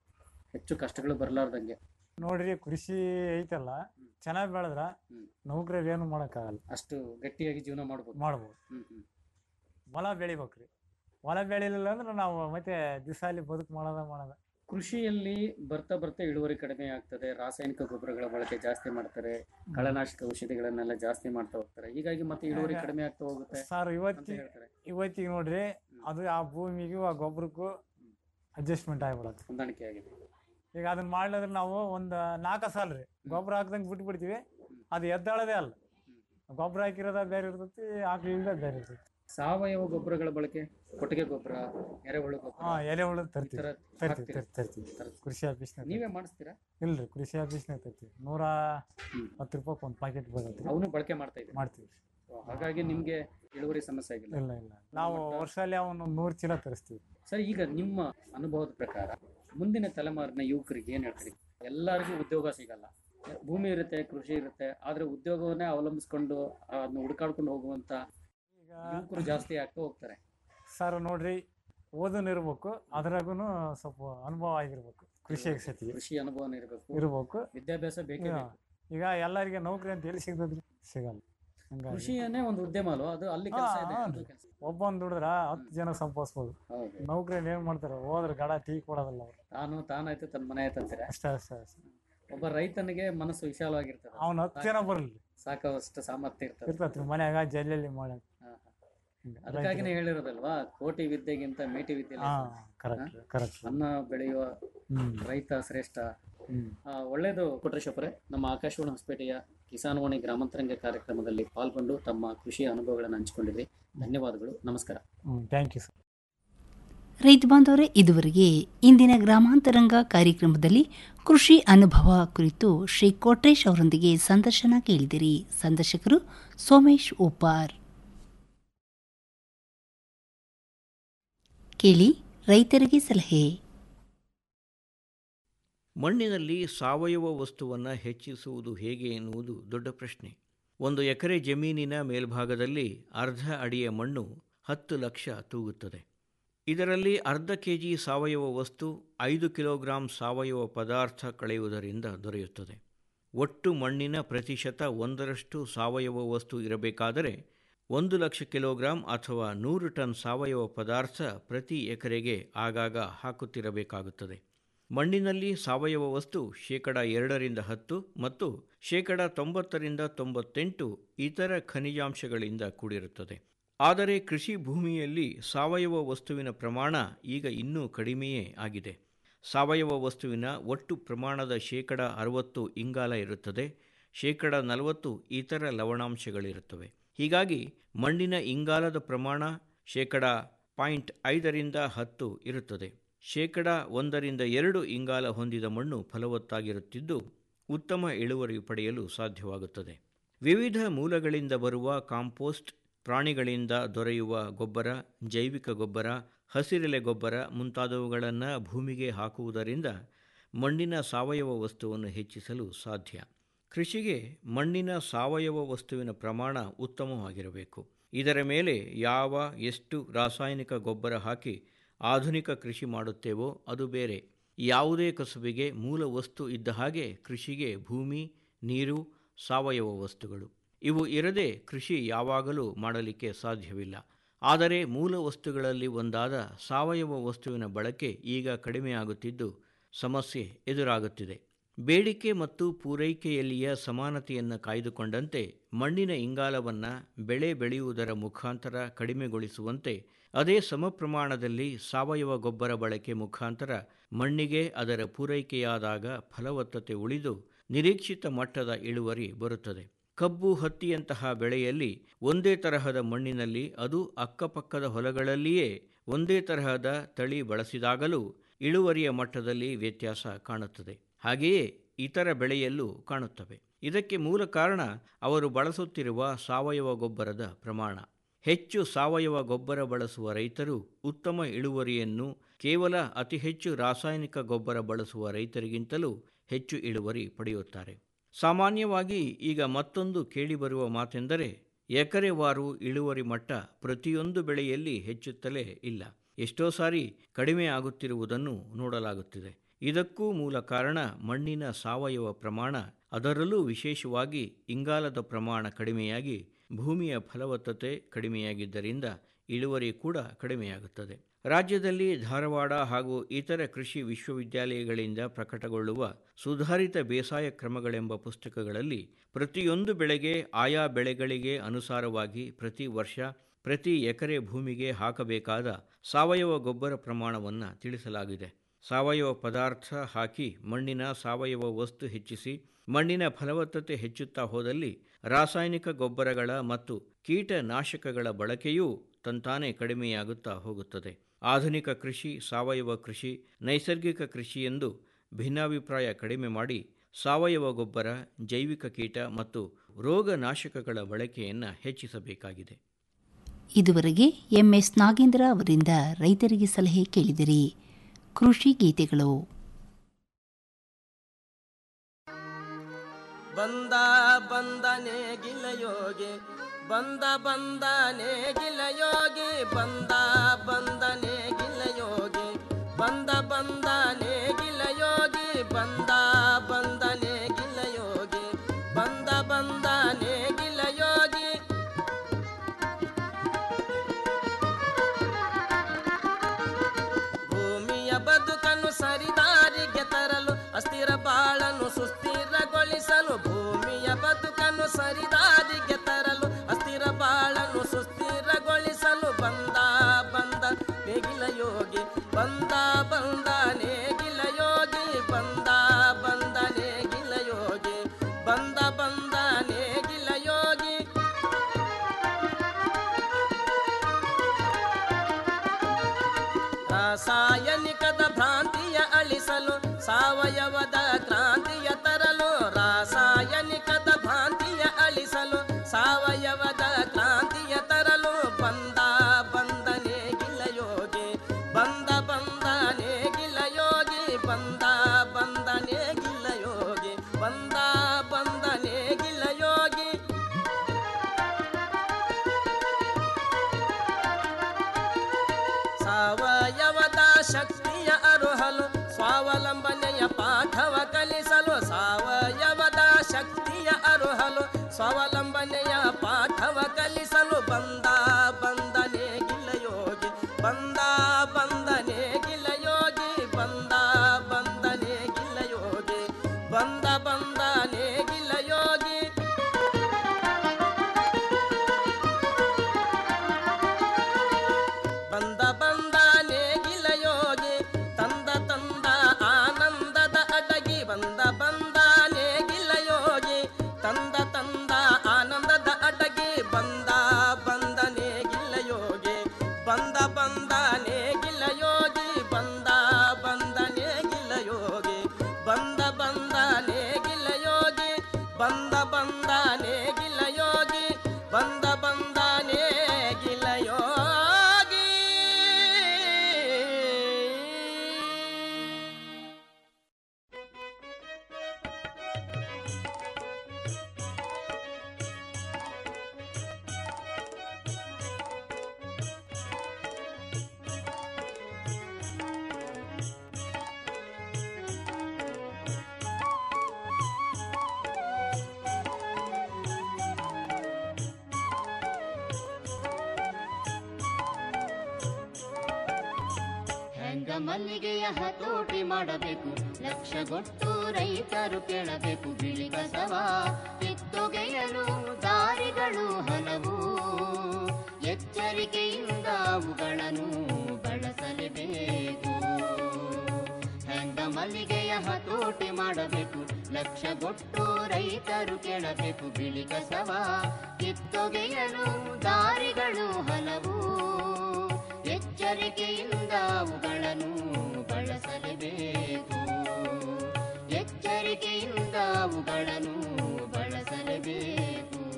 ಹೆಚ್ಚು ಕಷ್ಟಗಳು ಬರಲಾರ್ದಂಗೆ ನೋಡ್ರಿ ಕೃಷಿ ಐತಲ್ಲ ಚೆನ್ನಾಗಿ ಬೆಳೆದ್ರ ಹ್ಮ್. ನೌಕರರು ಏನು ಮಾಡೋಕ್ಕಾಗಲ್ಲ ಅಷ್ಟು ಗಟ್ಟಿಯಾಗಿ ಜೀವನ ಮಾಡ್ಬೋದು ಮಾಡ್ಬೋದು ಹ್ಮ್ ಹ್ಮ್ ಹೊಲ ಬೆಳಿಬೇಕ್ರಿ ಹೊಲ ಬೆಳಿಲಿಲ್ಲ ಅಂದ್ರೆ ನಾವು ಮತ್ತೆ ದಿವಸಾಲಿ ಬದುಕು ಮಾಡೋದ ಮಾಡೋದ ಕೃಷಿಯಲ್ಲಿ ಬರ್ತಾ ಬರ್ತಾ ಇಳುವರಿ ಕಡಿಮೆ ಆಗ್ತದೆ ರಾಸಾಯನಿಕ ಗೊಬ್ಬರಗಳ ಬಳಕೆ ಜಾಸ್ತಿ ಮಾಡ್ತಾರೆ ಕಳೆನಾಶಕ ಔಷಧಿಗಳನ್ನೆಲ್ಲ ಜಾಸ್ತಿ ಮಾಡ್ತಾ ಹೋಗ್ತಾರೆ ಹೀಗಾಗಿ ಮತ್ತೆ ಇಳುವರಿ ಆಗ- ಕಡಿಮೆ ಆಗ್ತಾ ಹೋಗುತ್ತೆ ಸರ್ ಅಂತ ಇವತ್ತಿ ಹೇಳ್ತಾರೆ ಇವತ್ತಿಗೆ ನೋಡ್ರಿ ಅದು ಆ ಭೂಮಿಗೂ ಆ ಗೊಬ್ಬರಕ್ಕೂ ಅಡ್ಜಸ್ಟ್ಮೆಂಟ್ ಆಗಿಬಿಡತ್ತೆ ಹೊಂದಾಣಿಕೆ ಆಗಿದೆ ಈಗ ಅದನ್ನ ಮಾಡ್ಲಿದ್ರೆ ನಾವು ಒಂದು ನಾಲ್ಕು ಸಾಲ ರೀ ಗೊಬ್ಬರ ಹಾಕ್ದಂಗೆ ಬಿಟ್ಟು ಬಿಡ್ತೀವಿ ಅದು ಎದ್ದಾಳದೇ ಅಲ್ಲ ಗೊಬ್ಬರ ಹಾಕಿರೋದ ಬೇರೆ ಇರ್ತೈತಿ ಹಾಕ್ಲಿಲ್ಲ ಬೇರೆ ಇರ್ತೈತಿ ಸಾವಯವ ಗೊಬ್ಬರಗಳ ಬಳಕೆ ಕೊಟ್ಟಿಗೆ ಗೊಬ್ಬರ ಎರೆಹುಳು ಗೊಬ್ಬರ ಹಾ ಎಲೆ ಹುಳು ಈ ತರ್ತೀವಿ ತರ ತರ್ತೀವಿ ಹಾಕ್ತೀರಾ? ತರ್- ತರ್ತೀವಿ ತರ್ತೀವಿ. ಕೃಷಿ ಆಫೀಸ್ನಾಗ ನೀವೇ ಮಾಡಿಸ್ತೀರಾ ಇಲ್ರಿ ಕೃಷಿ ಆಫೀಸ್ನಾಗ ತರ್ತೀವಿ ನೂರ ಹ್ಮ್. ಹತ್ತು ರೂಪಾಯಿ ಒಂದು ಪ್ಯಾಕೆಟ್ ಬರುತ್ತೆ ಅವನು ಬಳಕೆ ಮಾಡ್ತಾ ಇದ್ದೀರಾ ಮಾಡ್ತೀವಿ ಓ, ಹಾಗಾಗಿ ನಿಮ್ಗೆ ಇಳುವರಿ ಸಮಸ್ಯೆ ಆಗಿಲ್ಲ ಇಲ್ಲ ಇಲ್ಲ ನಾವು ವರ್ಷದಲ್ಲಿ ಅವನು ನೂರು ಚೀಲ ತರಿಸ್ತೀವಿ ಸರ್ ಈಗ ನಿಮ್ಮ ಅನುಭವದ ಪ್ರಕಾರ ಮುಂದಿನ ತಲೆಮಾರಿನ ಯುವಕರಿಗೆ ಏನ್ ಹೇಳ್ತೀರಿ ಎಲ್ಲರಿಗೂ ಉದ್ಯೋಗ ಸಿಗಲ್ಲ ಭೂಮಿ ಇರುತ್ತೆ ಕೃಷಿ ಇರುತ್ತೆ ಆದ್ರೆ ಉದ್ಯೋಗವನ್ನೇ ಅವಲಂಬಿಸ್ಕೊಂಡು ಅದನ್ನ ಹುಡುಕಾಡ್ಕೊಂಡು ಹೋಗುವಂತ ಈಗ ಯುವಕರು ಜಾಸ್ತಿ ಆಗ್ತಾ ಹೋಗ್ತಾರೆ ಸರ್ ನೋಡ್ರಿ ಓದನ್ ಇರ್ಬೇಕು ಅದ್ರಾಗೂ ಸ್ವಲ್ಪ ಅನುಭವ ಆಗಿರ್ಬೇಕು ಕೃಷಿ ಸತಿಗೆ ಕೃಷಿ ಅನುಭವನ ಇರಬೇಕು ಇರ್ಬೇಕು ವಿದ್ಯಾಭ್ಯಾಸ ಬೇಕೇ ಈಗ- ಬೇಕು ಈಗ ಎಲ್ಲರಿಗೆ ನೌಕರಿ ಅಂತ ಎಲ್ಲಿ ಸಿಗ್ತದ್ರಿ ಸಿಗಲ್ಲ ಹಂಗಾಗಿ ಕೃಷಿಯನ್ನೇ ಒಂದು ಉದ್ಯಮ ಅಲ್ವಾ ಅದು ಅಲ್ಲಿ ಹಾ, ಕೆಲಸ ಇದೆ ಹಾ. ಅದು ಕೆಲ್ಸ. ಒಬ್ಬನ್ ದುಡಿದ್ರ ಹತ್ತು ಜನ ಸಂಪಾದಿಸ್ಬೋದು ಹೌದು ನೌಕರಿ ಏನ್ ಮಾಡ್ತಾರೆ ಹೋದ್ರೆ ಗಡ ಟೀ ಕೊಡೋದಿಲ್ಲ ಅವ್ರು ತಾನು ತಾನಾಯ್ತು ತನ್ನ ಮನೆ ಆಯ್ತು ಅಂತೀರ ಅಷ್ಟೇ ಅಷ್ಟೇ ಅಷ್ಟೇ ಒಬ್ಬ ರೈತನಿಗೆ ಮನಸ್ಸು ವಿಶಾಲವಾಗಿರ್ತದೆ ಅವ್ನ ಹತ್ತು ಜನ ಬರಲಿ ಸಾಕಷ್ಟು ಸಾಮರ್ಥ್ಯ ಇರ್ತದೆ ಇರ್ತೈತಿ ಮನ್ಯಾಗ ಜಲ್ಲೆಲ್ಲಿ ಮಾಡಕ್ ಹಾ, ಹಾ. ಅದಕ್ಕಾಗಿನೇ ಹೇಳಿರೋದಲ್ವಾ ಕೋಟಿ ವಿದ್ಯೆಗಿಂತ ಮೇಟಿ ವಿದ್ಯೆ ಹಾ ಲೇಸು. ಕರೆಕ್ಟ್ ಕರೆಕ್ಟ್ ಅನ್ನ ಬೆಳೆಯುವ ಹ್ಮ್ ರೈತ ಶ್ರೇಷ್ಠ ಹ್ಮ್ ಆ, ಒಳ್ಳೆಯದು ಕೊಟ್ರೇಶಪ್ಪರೇ ನಮ್ಮ ಆಕಾಶವಾಣಿ ಹೊಸಪೇಟೆಯ ಕಿಸಾನ್ವಾಣಿ ಗ್ರಾಮಾಂತರಂಗ ಕಾರ್ಯಕ್ರಮದಲ್ಲಿ ಪಾಲ್ಗೊಂಡು ತಮ್ಮ ಕೃಷಿಯ ಅನುಭವಗಳನ್ನು ಹಂಚಿಕೊಂಡಿದ್ರಿ ಧನ್ಯವಾದಗಳು ನಮಸ್ಕಾರ ಹ್ಮ್ ಥ್ಯಾಂಕ್ ಯು ಸರ್ ರೈತ ಬಾಂಧವರೇ ಇದುವರೆಗೆ ಇಂದಿನ ಗ್ರಾಮಾಂತರಂಗ ಕಾರ್ಯಕ್ರಮದಲ್ಲಿ ಕೃಷಿ ಅನುಭವ ಕುರಿತು ಶ್ರೀ ಕೋಟ್ರೇಶ್ ಅವರೊಂದಿಗೆ ಸಂದರ್ಶನ ಕೇಳಿದಿರಿ ಸಂದರ್ಶಕರು ಸೋಮೇಶ್ ಉಪಾರ್ ಕೇಳಿ ರೈತರಿಗೆ ಸಲಹೆ ಮಣ್ಣಿನಲ್ಲಿ ಸಾವಯವ ವಸ್ತುವನ್ನು ಹೆಚ್ಚಿಸುವುದು ಹೇಗೆ ಎನ್ನುವುದು ದೊಡ್ಡ ಪ್ರಶ್ನೆ ಒಂದು ಎಕರೆ ಜಮೀನಿನ ಮೇಲ್ಭಾಗದಲ್ಲಿ ಅರ್ಧ ಅಡಿಯ ಮಣ್ಣು ಹತ್ತು ಲಕ್ಷ ತೂಗುತ್ತದೆ ಇದರಲ್ಲಿ ಅರ್ಧ ಕೆ ಜಿ ಸಾವಯವ ವಸ್ತು ಐದು ಕಿಲೋಗ್ರಾಂ ಸಾವಯವ ಪದಾರ್ಥ ಕಳೆಯುವುದರಿಂದ ದೊರೆಯುತ್ತದೆ ಒಟ್ಟು ಮಣ್ಣಿನ ಪ್ರತಿಶತ ಒಂದರಷ್ಟು ಸಾವಯವ ವಸ್ತು ಇರಬೇಕಾದರೆ ಒಂದು ಲಕ್ಷ ಕಿಲೋಗ್ರಾಂ ಅಥವಾ ನೂರು ಟನ್ ಸಾವಯವ ಪದಾರ್ಥ ಪ್ರತಿ ಎಕರೆಗೆ ಆಗಾಗ ಹಾಕುತ್ತಿರಬೇಕಾಗುತ್ತದೆ ಮಣ್ಣಿನಲ್ಲಿ ಸಾವಯವ ವಸ್ತು ಶೇಕಡ ಎರಡರಿಂದ ಹತ್ತು ಮತ್ತು ಶೇಕಡ ತೊಂಬತ್ತರಿಂದ ತೊಂಬತ್ತೆಂಟು ಇತರ ಖನಿಜಾಂಶಗಳಿಂದ ಕೂಡಿರುತ್ತದೆ ಆದರೆ ಕೃಷಿ ಭೂಮಿಯಲ್ಲಿ ಸಾವಯವ ವಸ್ತುವಿನ ಪ್ರಮಾಣ ಈಗ ಇನ್ನೂ ಕಡಿಮೆಯೇ ಆಗಿದೆ ಸಾವಯವ ವಸ್ತುವಿನ ಒಟ್ಟು ಪ್ರಮಾಣದ ಶೇಕಡ ಅರವತ್ತು ಇಂಗಾಲ ಇರುತ್ತದೆ ಶೇಕಡ ನಲವತ್ತು ಇತರ ಲವಣಾಂಶಗಳಿರುತ್ತವೆ ಹೀಗಾಗಿ ಮಣ್ಣಿನ ಇಂಗಾಲದ ಪ್ರಮಾಣ ಶೇಕಡ ಪಾಯಿಂಟ್ ಐದರಿಂದ ಹತ್ತು ಇರುತ್ತದೆ ಶೇಕಡ ಒಂದರಿಂದ ಎರಡು ಇಂಗಾಲ ಹೊಂದಿದ ಮಣ್ಣು ಫಲವತ್ತಾಗಿರುತ್ತಿದ್ದು ಉತ್ತಮ ಇಳುವರಿ ಪಡೆಯಲು ಸಾಧ್ಯವಾಗುತ್ತದೆ ವಿವಿಧ ಮೂಲಗಳಿಂದ ಬರುವ ಕಾಂಪೋಸ್ಟ್ ಪ್ರಾಣಿಗಳಿಂದ ದೊರೆಯುವ ಗೊಬ್ಬರ ಜೈವಿಕ ಗೊಬ್ಬರ ಹಸಿರೆಲೆ ಗೊಬ್ಬರ ಮುಂತಾದವುಗಳನ್ನು ಭೂಮಿಗೆ ಹಾಕುವುದರಿಂದ ಮಣ್ಣಿನ ಸಾವಯವ ವಸ್ತುವನ್ನು ಹೆಚ್ಚಿಸಲು ಸಾಧ್ಯ ಕೃಷಿಗೆ ಮಣ್ಣಿನ ಸಾವಯವ ವಸ್ತುವಿನ ಪ್ರಮಾಣ ಉತ್ತಮವಾಗಿರಬೇಕು ಇದರ ಮೇಲೆ ಯಾವ ಎಷ್ಟು ರಾಸಾಯನಿಕ ಗೊಬ್ಬರ ಹಾಕಿ ಆಧುನಿಕ ಕೃಷಿ ಮಾಡುತ್ತೇವೋ ಅದು ಬೇರೆ ಯಾವುದೇ ಕಸುಬಿಗೆ ಮೂಲ ವಸ್ತು ಇದ್ದ ಹಾಗೆ ಕೃಷಿಗೆ ಭೂಮಿ ನೀರು ಸಾವಯವ ವಸ್ತುಗಳು ಇವು ಇರದೆ ಕೃಷಿ ಯಾವಾಗಲೂ ಮಾಡಲಿಕ್ಕೆ ಸಾಧ್ಯವಿಲ್ಲ ಆದರೆ ಮೂಲ ವಸ್ತುಗಳಲ್ಲಿ ಒಂದಾದ ಸಾವಯವ ವಸ್ತುವಿನ ಬಳಕೆ ಈಗ ಕಡಿಮೆಯಾಗುತ್ತಿದ್ದು ಸಮಸ್ಯೆ ಎದುರಾಗುತ್ತಿದೆ ಬೇಡಿಕೆ ಮತ್ತು ಪೂರೈಕೆಯಲ್ಲಿಯ ಸಮಾನತೆಯನ್ನು ಕಾಯ್ದುಕೊಂಡಂತೆ ಮಣ್ಣಿನ ಇಂಗಾಲವನ್ನು ಬೆಳೆ ಬೆಳೆಯುವುದರ ಮುಖಾಂತರ ಕಡಿಮೆಗೊಳಿಸುವಂತೆ ಅದೇ ಸಮ ಪ್ರಮಾಣದಲ್ಲಿ ಸಾವಯವ ಗೊಬ್ಬರ ಬಳಕೆ ಮುಖಾಂತರ ಮಣ್ಣಿಗೆ ಅದರ ಪೂರೈಕೆಯಾದಾಗ ಫಲವತ್ತತೆ ಉಳಿದು ನಿರೀಕ್ಷಿತ ಮಟ್ಟದ ಇಳುವರಿ ಬರುತ್ತದೆ ಕಬ್ಬು ಹತ್ತಿಯಂತಹ ಬೆಳೆಯಲ್ಲಿ ಒಂದೇ ತರಹದ ಮಣ್ಣಿನಲ್ಲಿ ಅದು ಅಕ್ಕಪಕ್ಕದ ಹೊಲಗಳಲ್ಲಿಯೇ ಒಂದೇ ತರಹದ ತಳಿ ಬಳಸಿದಾಗಲೂ ಇಳುವರಿಯ ಮಟ್ಟದಲ್ಲಿ ವ್ಯತ್ಯಾಸ ಕಾಣುತ್ತದೆ ಹಾಗೆಯೇ ಇತರ ಬೆಳೆಯಲ್ಲೂ ಕಾಣುತ್ತವೆ ಇದಕ್ಕೆ ಮೂಲ ಕಾರಣ ಅವರು ಬಳಸುತ್ತಿರುವ ಸಾವಯವ ಗೊಬ್ಬರದ ಪ್ರಮಾಣ ಹೆಚ್ಚು ಸಾವಯವ ಗೊಬ್ಬರ ಬಳಸುವ ರೈತರು ಉತ್ತಮ ಇಳುವರಿಯನ್ನು ಕೇವಲ ಅತಿ ಹೆಚ್ಚು ರಾಸಾಯನಿಕ ಗೊಬ್ಬರ ಬಳಸುವ ರೈತರಿಗಿಂತಲೂ ಹೆಚ್ಚು ಇಳುವರಿ ಪಡೆಯುತ್ತಾರೆ ಸಾಮಾನ್ಯವಾಗಿ ಈಗ ಮತ್ತೊಂದು ಕೇಳಿಬರುವ ಮಾತೆಂದರೆ ಎಕರೆವಾರು ಇಳುವರಿ ಮಟ್ಟ ಪ್ರತಿಯೊಂದು ಬೆಳೆಯಲ್ಲಿ ಹೆಚ್ಚುತ್ತಲೇ ಇಲ್ಲ ಎಷ್ಟೋ ಸಾರಿ ಕಡಿಮೆ ಆಗುತ್ತಿರುವುದನ್ನು ನೋಡಲಾಗುತ್ತಿದೆ ಇದಕ್ಕೂ ಮೂಲ ಕಾರಣ ಮಣ್ಣಿನ ಸಾವಯವ ಪ್ರಮಾಣ ಅದರಲ್ಲೂ ವಿಶೇಷವಾಗಿ ಇಂಗಾಲದ ಪ್ರಮಾಣ ಕಡಿಮೆಯಾಗಿ ಭೂಮಿಯ ಫಲವತ್ತತೆ ಕಡಿಮೆಯಾಗಿದ್ದರಿಂದ ಇಳುವರಿ ಕೂಡ ಕಡಿಮೆಯಾಗುತ್ತದೆ ರಾಜ್ಯದಲ್ಲಿ ಧಾರವಾಡ ಹಾಗೂ ಇತರ ಕೃಷಿ ವಿಶ್ವವಿದ್ಯಾಲಯಗಳಿಂದ ಪ್ರಕಟಗೊಳ್ಳುವ ಸುಧಾರಿತ ಬೇಸಾಯ ಕ್ರಮಗಳೆಂಬ ಪುಸ್ತಕಗಳಲ್ಲಿ ಪ್ರತಿಯೊಂದು ಬೆಳೆಗೆ ಆಯಾ ಬೆಳೆಗಳಿಗೆ ಅನುಸಾರವಾಗಿ ಪ್ರತಿ ವರ್ಷ ಪ್ರತಿ ಎಕರೆ ಭೂಮಿಗೆ ಹಾಕಬೇಕಾದ ಸಾವಯವ ಗೊಬ್ಬರ ಪ್ರಮಾಣವನ್ನು ತಿಳಿಸಲಾಗಿದೆ ಸಾವಯವ ಪದಾರ್ಥ ಹಾಕಿ ಮಣ್ಣಿನ ಸಾವಯವ ವಸ್ತು ಹೆಚ್ಚಿಸಿ ಮಣ್ಣಿನ ಫಲವತ್ತತೆ ಹೆಚ್ಚುತ್ತಾ ಹೋದಲ್ಲಿ ರಾಸಾಯನಿಕ ಗೊಬ್ಬರಗಳ ಮತ್ತು ಕೀಟನಾಶಕಗಳ ಬಳಕೆಯೂ ತಂತಾನೇ ಕಡಿಮೆಯಾಗುತ್ತಾ ಹೋಗುತ್ತದೆ ಆಧುನಿಕ ಕೃಷಿ ಸಾವಯವ ಕೃಷಿ ನೈಸರ್ಗಿಕ ಕೃಷಿ ಎಂದು ಭಿನ್ನಾಭಿಪ್ರಾಯ ಕಡಿಮೆ ಮಾಡಿ ಸಾವಯವ ಗೊಬ್ಬರ ಜೈವಿಕ ಕೀಟ ಮತ್ತು ರೋಗನಾಶಕಗಳ ಬಳಕೆಯನ್ನು ಹೆಚ್ಚಿಸಬೇಕಾಗಿದೆ ಇದುವರೆಗೆ ಎಂಎಸ್ ನಾಗೇಂದ್ರ ಅವರಿಂದ ರೈತರಿಗೆ ಸಲಹೆ ಕೇಳಿದಿರಿ ಕೃಷಿ ಗೀತೆಗಳು ಬಂದ ಬಂದನೆ ಗಿಲಯೋಗಿ ಬಂದ ಬಂದನೆ ಗಿಲಯೋಗಿ ಬಂದ ಬಂದನೆ ಗಿಲಯೋಗಿ ಬಂದ ಬಂದನೆ ಗಿಲಯೋಗಿ ಬಂದ ಬಂದನೆ ಗಿಲಯೋಗಿ ಬಂದ ಬಂದನೆ ಗಿಲಯೋಗಿ ಭೂಮಿಯ ಬದುಕನ್ನು ಸರಿದಾರಿಗೆ ತರಲು ಅಸ್ಥಿರ ಬಾಳನ್ನು ಸುಸ್ಥಿರಗೊಳಿಸಲು ಭೂಮಿಯ ಬದುಕನ್ನು ಸರಿದಾರಿಗೆ ತರಲು ಅಸ್ಥಿರ ಬಾಳನ್ನು ಸುಸ್ಥಿರಗೊಳಿಸಲು ಬಂದ ಬಂದ ನೇಗಿಲ ಯೋಗಿ ಬಂದ ಬಂದ ನೇಗಿಲ ಯೋಗಿ ಬಂದ ಬಂದ ನೇಗಿಲ ಯೋಗಿ ಬಂದ ಬಂದ ನೇಗಿಲ ಯೋಗಿ ರಾಸಾಯನಿಕದ ಭ್ರಾಂತಿಯ ಅಳಿಸಲು ಸಾವಯವದ ಕ್ರಾಂತಿಯ ತರಲು ರಾಸಾಯನಿಕದ ಭ್ರಾಂತಿಯ ಅಳಿಸಲು ಸಾವಯವದ ಕ್ರಾಂತಿಯ ತರಲು ಬಂದ ಬಂದನೆ ಗಿಲಯೋಗಿ ಬಂದ ಬಂದನೆ ಗಿಲಯೋಗಿ ಬಂದ ಬಂದನೆ ಗಿಲಯೋಗಿ ಬಂದ ಬಂದನೆ ಗಿಲಯೋಗಿ ಸಾವಯವದ ಶಕ್ತಿಯ ಅರುಹಲು ಸ್ವಾವಲಂಬನೆಯ ಪಾಠವ ಕಲಿಸಲು ಸಾವಯವದ ಶಕ್ತಿಯ ಅರುಹಲು ಸ್ವಾವಲಂಬನೆಯ ಪಾಠವ ಕಲಿಸಲು ಬಂದ ಬಂದನೆ ಗಿಲಯೋಗಿ ಬಂದ ಬಂದನೆ ಗಿಲಯೋಗಿ ಬಂದ ಬಂದನೆ ಗಿಲಯೋಗಿ ಬಂದ ಬಂದನೆ ಗಿಲಯೋಗಿ ಬಂದ ಬಂದ ನೇಗಿಲ ಯೋಗಿ ತಂದ ತಂದ ಆನಂದದ ಅಡಗಿ ಬಂದ ಬಂದ ನೇಗಿಲ ಯೋಗಿ ತಂದ ತಂದ ಆನಂದದ ಅಡಗಿ ಬಂದ ಬಂದ ನೇಗಿಲ ಯೋಗಿ ಬಂದ ಬಂದ ನೇಗಿಲ ಯೋಗಿ ಬಂದ ಬಂದ ನೇಗಿಲ ಯೋಗಿ ಬಂದ ಬಂದ ನೇಗಿಲ ಯೋಗಿ ಬಂದ ಬಂದ ನೇಗಿಲ ಯೋಗಿ ಬಂದ ಬಂದ ನೇಗಿಲ ಯೋಗಿ ಹೆಂಗ ಮಲ್ಲಿಗೆಯ ಹತೋಟಿ ಮಾಡಬೇಕು ಲಕ್ಷಗೊಟ್ಟು ರೈತರು ಕೇಳಬೇಕು ಬಿಳಿ ಕಸವ ಕಿತ್ತೊಗೆಯಲು ದಾರಿಗಳು ಹಲವು ಎಚ್ಚರಿಕೆಯಿಂದ ಅವುಗಳನ್ನು ಬಳಸಲೇಬೇಕು ಹೆಂಗ ಮಲ್ಲಿಗೆಯ ಹತೋಟಿ ಮಾಡಬೇಕು ಲಕ್ಷಗೊಟ್ಟು ರೈತರು ಕೇಳಬೇಕು ಬಿಳಿ ಕಸವ ಕಿತ್ತೊಗೆಯಲು ದಾರಿಗಳು ಹಲವು ಎಚ್ಚರಿಕೆಯಿಂದ ಅವುಗಳನ್ನು ಬಳಸಲೇಬೇಕು ಎಚ್ಚರಿಕೆಯಿಂದ ಅವುಗಳನ್ನು ಬಳಸಲೇಬೇಕು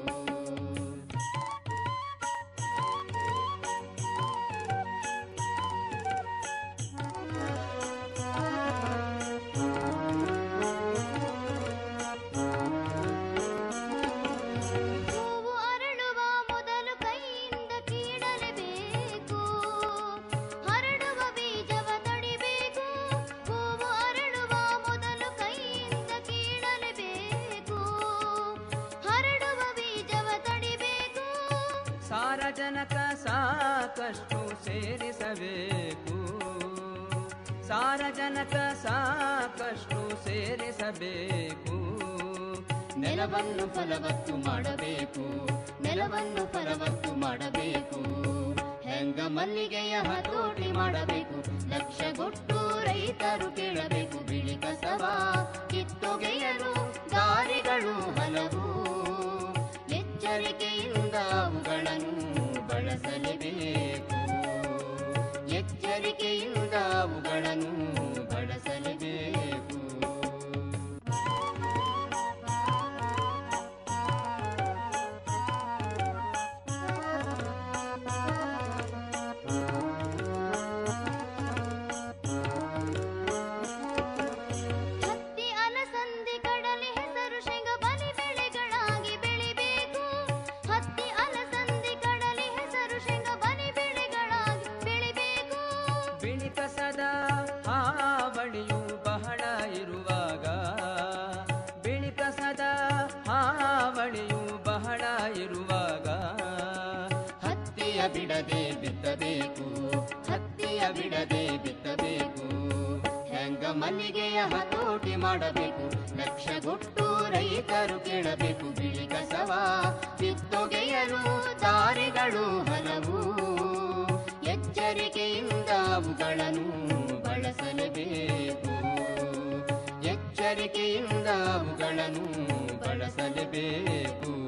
ಹೂವು ಅರಳುವ ಮೊದಲು ಕೈಯಿಂದ ಕೀಳಲೇಬೇಕು ಹರಡುವ ಬೀಜವ ಸಾರಜನಕ ಸಾಕಷ್ಟು ಸೇರಿಸಬೇಕು ಸಾರಜನಕ ಸಾಕಷ್ಟು ಸೇರಿಸಬೇಕು ನೆಲವನ್ನು ಫಲವತ್ತು ಮಾಡಬೇಕು ನೆಲವನ್ನು ಫಲವತ್ತು ಮಾಡಬೇಕು ಹೆಂಗ ಮಲ್ಲಿಗೆಯ ಹತೋಟಿ ಮಾಡಬೇಕು ಲಕ್ಷಗೊಟ್ಟು ರೈತರು ಕೇಳಬೇಕು ಬಿಳಿ ಕಸವ ಕಿತ್ತೊಗೆಯಲು ದಾರಿಗಳು ಹಲವು ಎಚ್ಚರಿಕೆಯಿಂದ ಅವುಗಳನ್ನು ಬಳಸಲೇಬೇಕು ಎಚ್ಚರಿಕೆಯಿಂದ ಅವುಗಳನ್ನು ಬಳಸಲೇಬೇಕು ಹತ್ತಿ ಅಲಸಂದಿ ಕಡಲೆ ಹೆಸರು ಶೇಂಗ ಬಲಿ ಬೆಳೆಗಳಾಗಿ ಬೆಳಿಬೇಕು ಹತ್ತಿ ಅಲಸಂದಿ ಕಡಲೆ ಹೆಸರು ಶೇಂಗ ಬಲಿ ಬೆಳೆಗಳಾಗಿ ಬೆಳಿಬೇಕು ಬಿಳಿ ಕಸದ ಹಾವಳಿಯು ಬಹಳ ಇರುವಾಗ ಬಿಳಿ ಕಸದ ಹಾವಳಿಯು ಬಹಳ ಇರುವಾಗ ಹತ್ತಿಯ ಬಿಡದೆ ಬಿತ್ತಬೇಕು ಹತ್ತಿಯ ಬಿಡದೆ ಬಿತ್ತಬೇಕು ಹೆಂಗ ಮಲ್ಲಿಗೆಯ ಹತೋಟಿ ಮಾಡಬೇಕು ಲಕ್ಷಗೊಟ್ಟು ರೈತರು ಕೇಳಬೇಕು ಬಿಳಿ ಕಸವ ಕಿತ್ತೊಗೆಯಲು ದಾರಿಗಳು ಹಲವು ಎಚ್ಚರಿಕೆಯಿಂದ ಅವುಗಳನ್ನು ಬಳಸಲೇಬೇಕು ಎಚ್ಚರಿಕೆಯಿಂದ ಅವುಗಳನ್ನು ಬಳಸಲೇಬೇಕು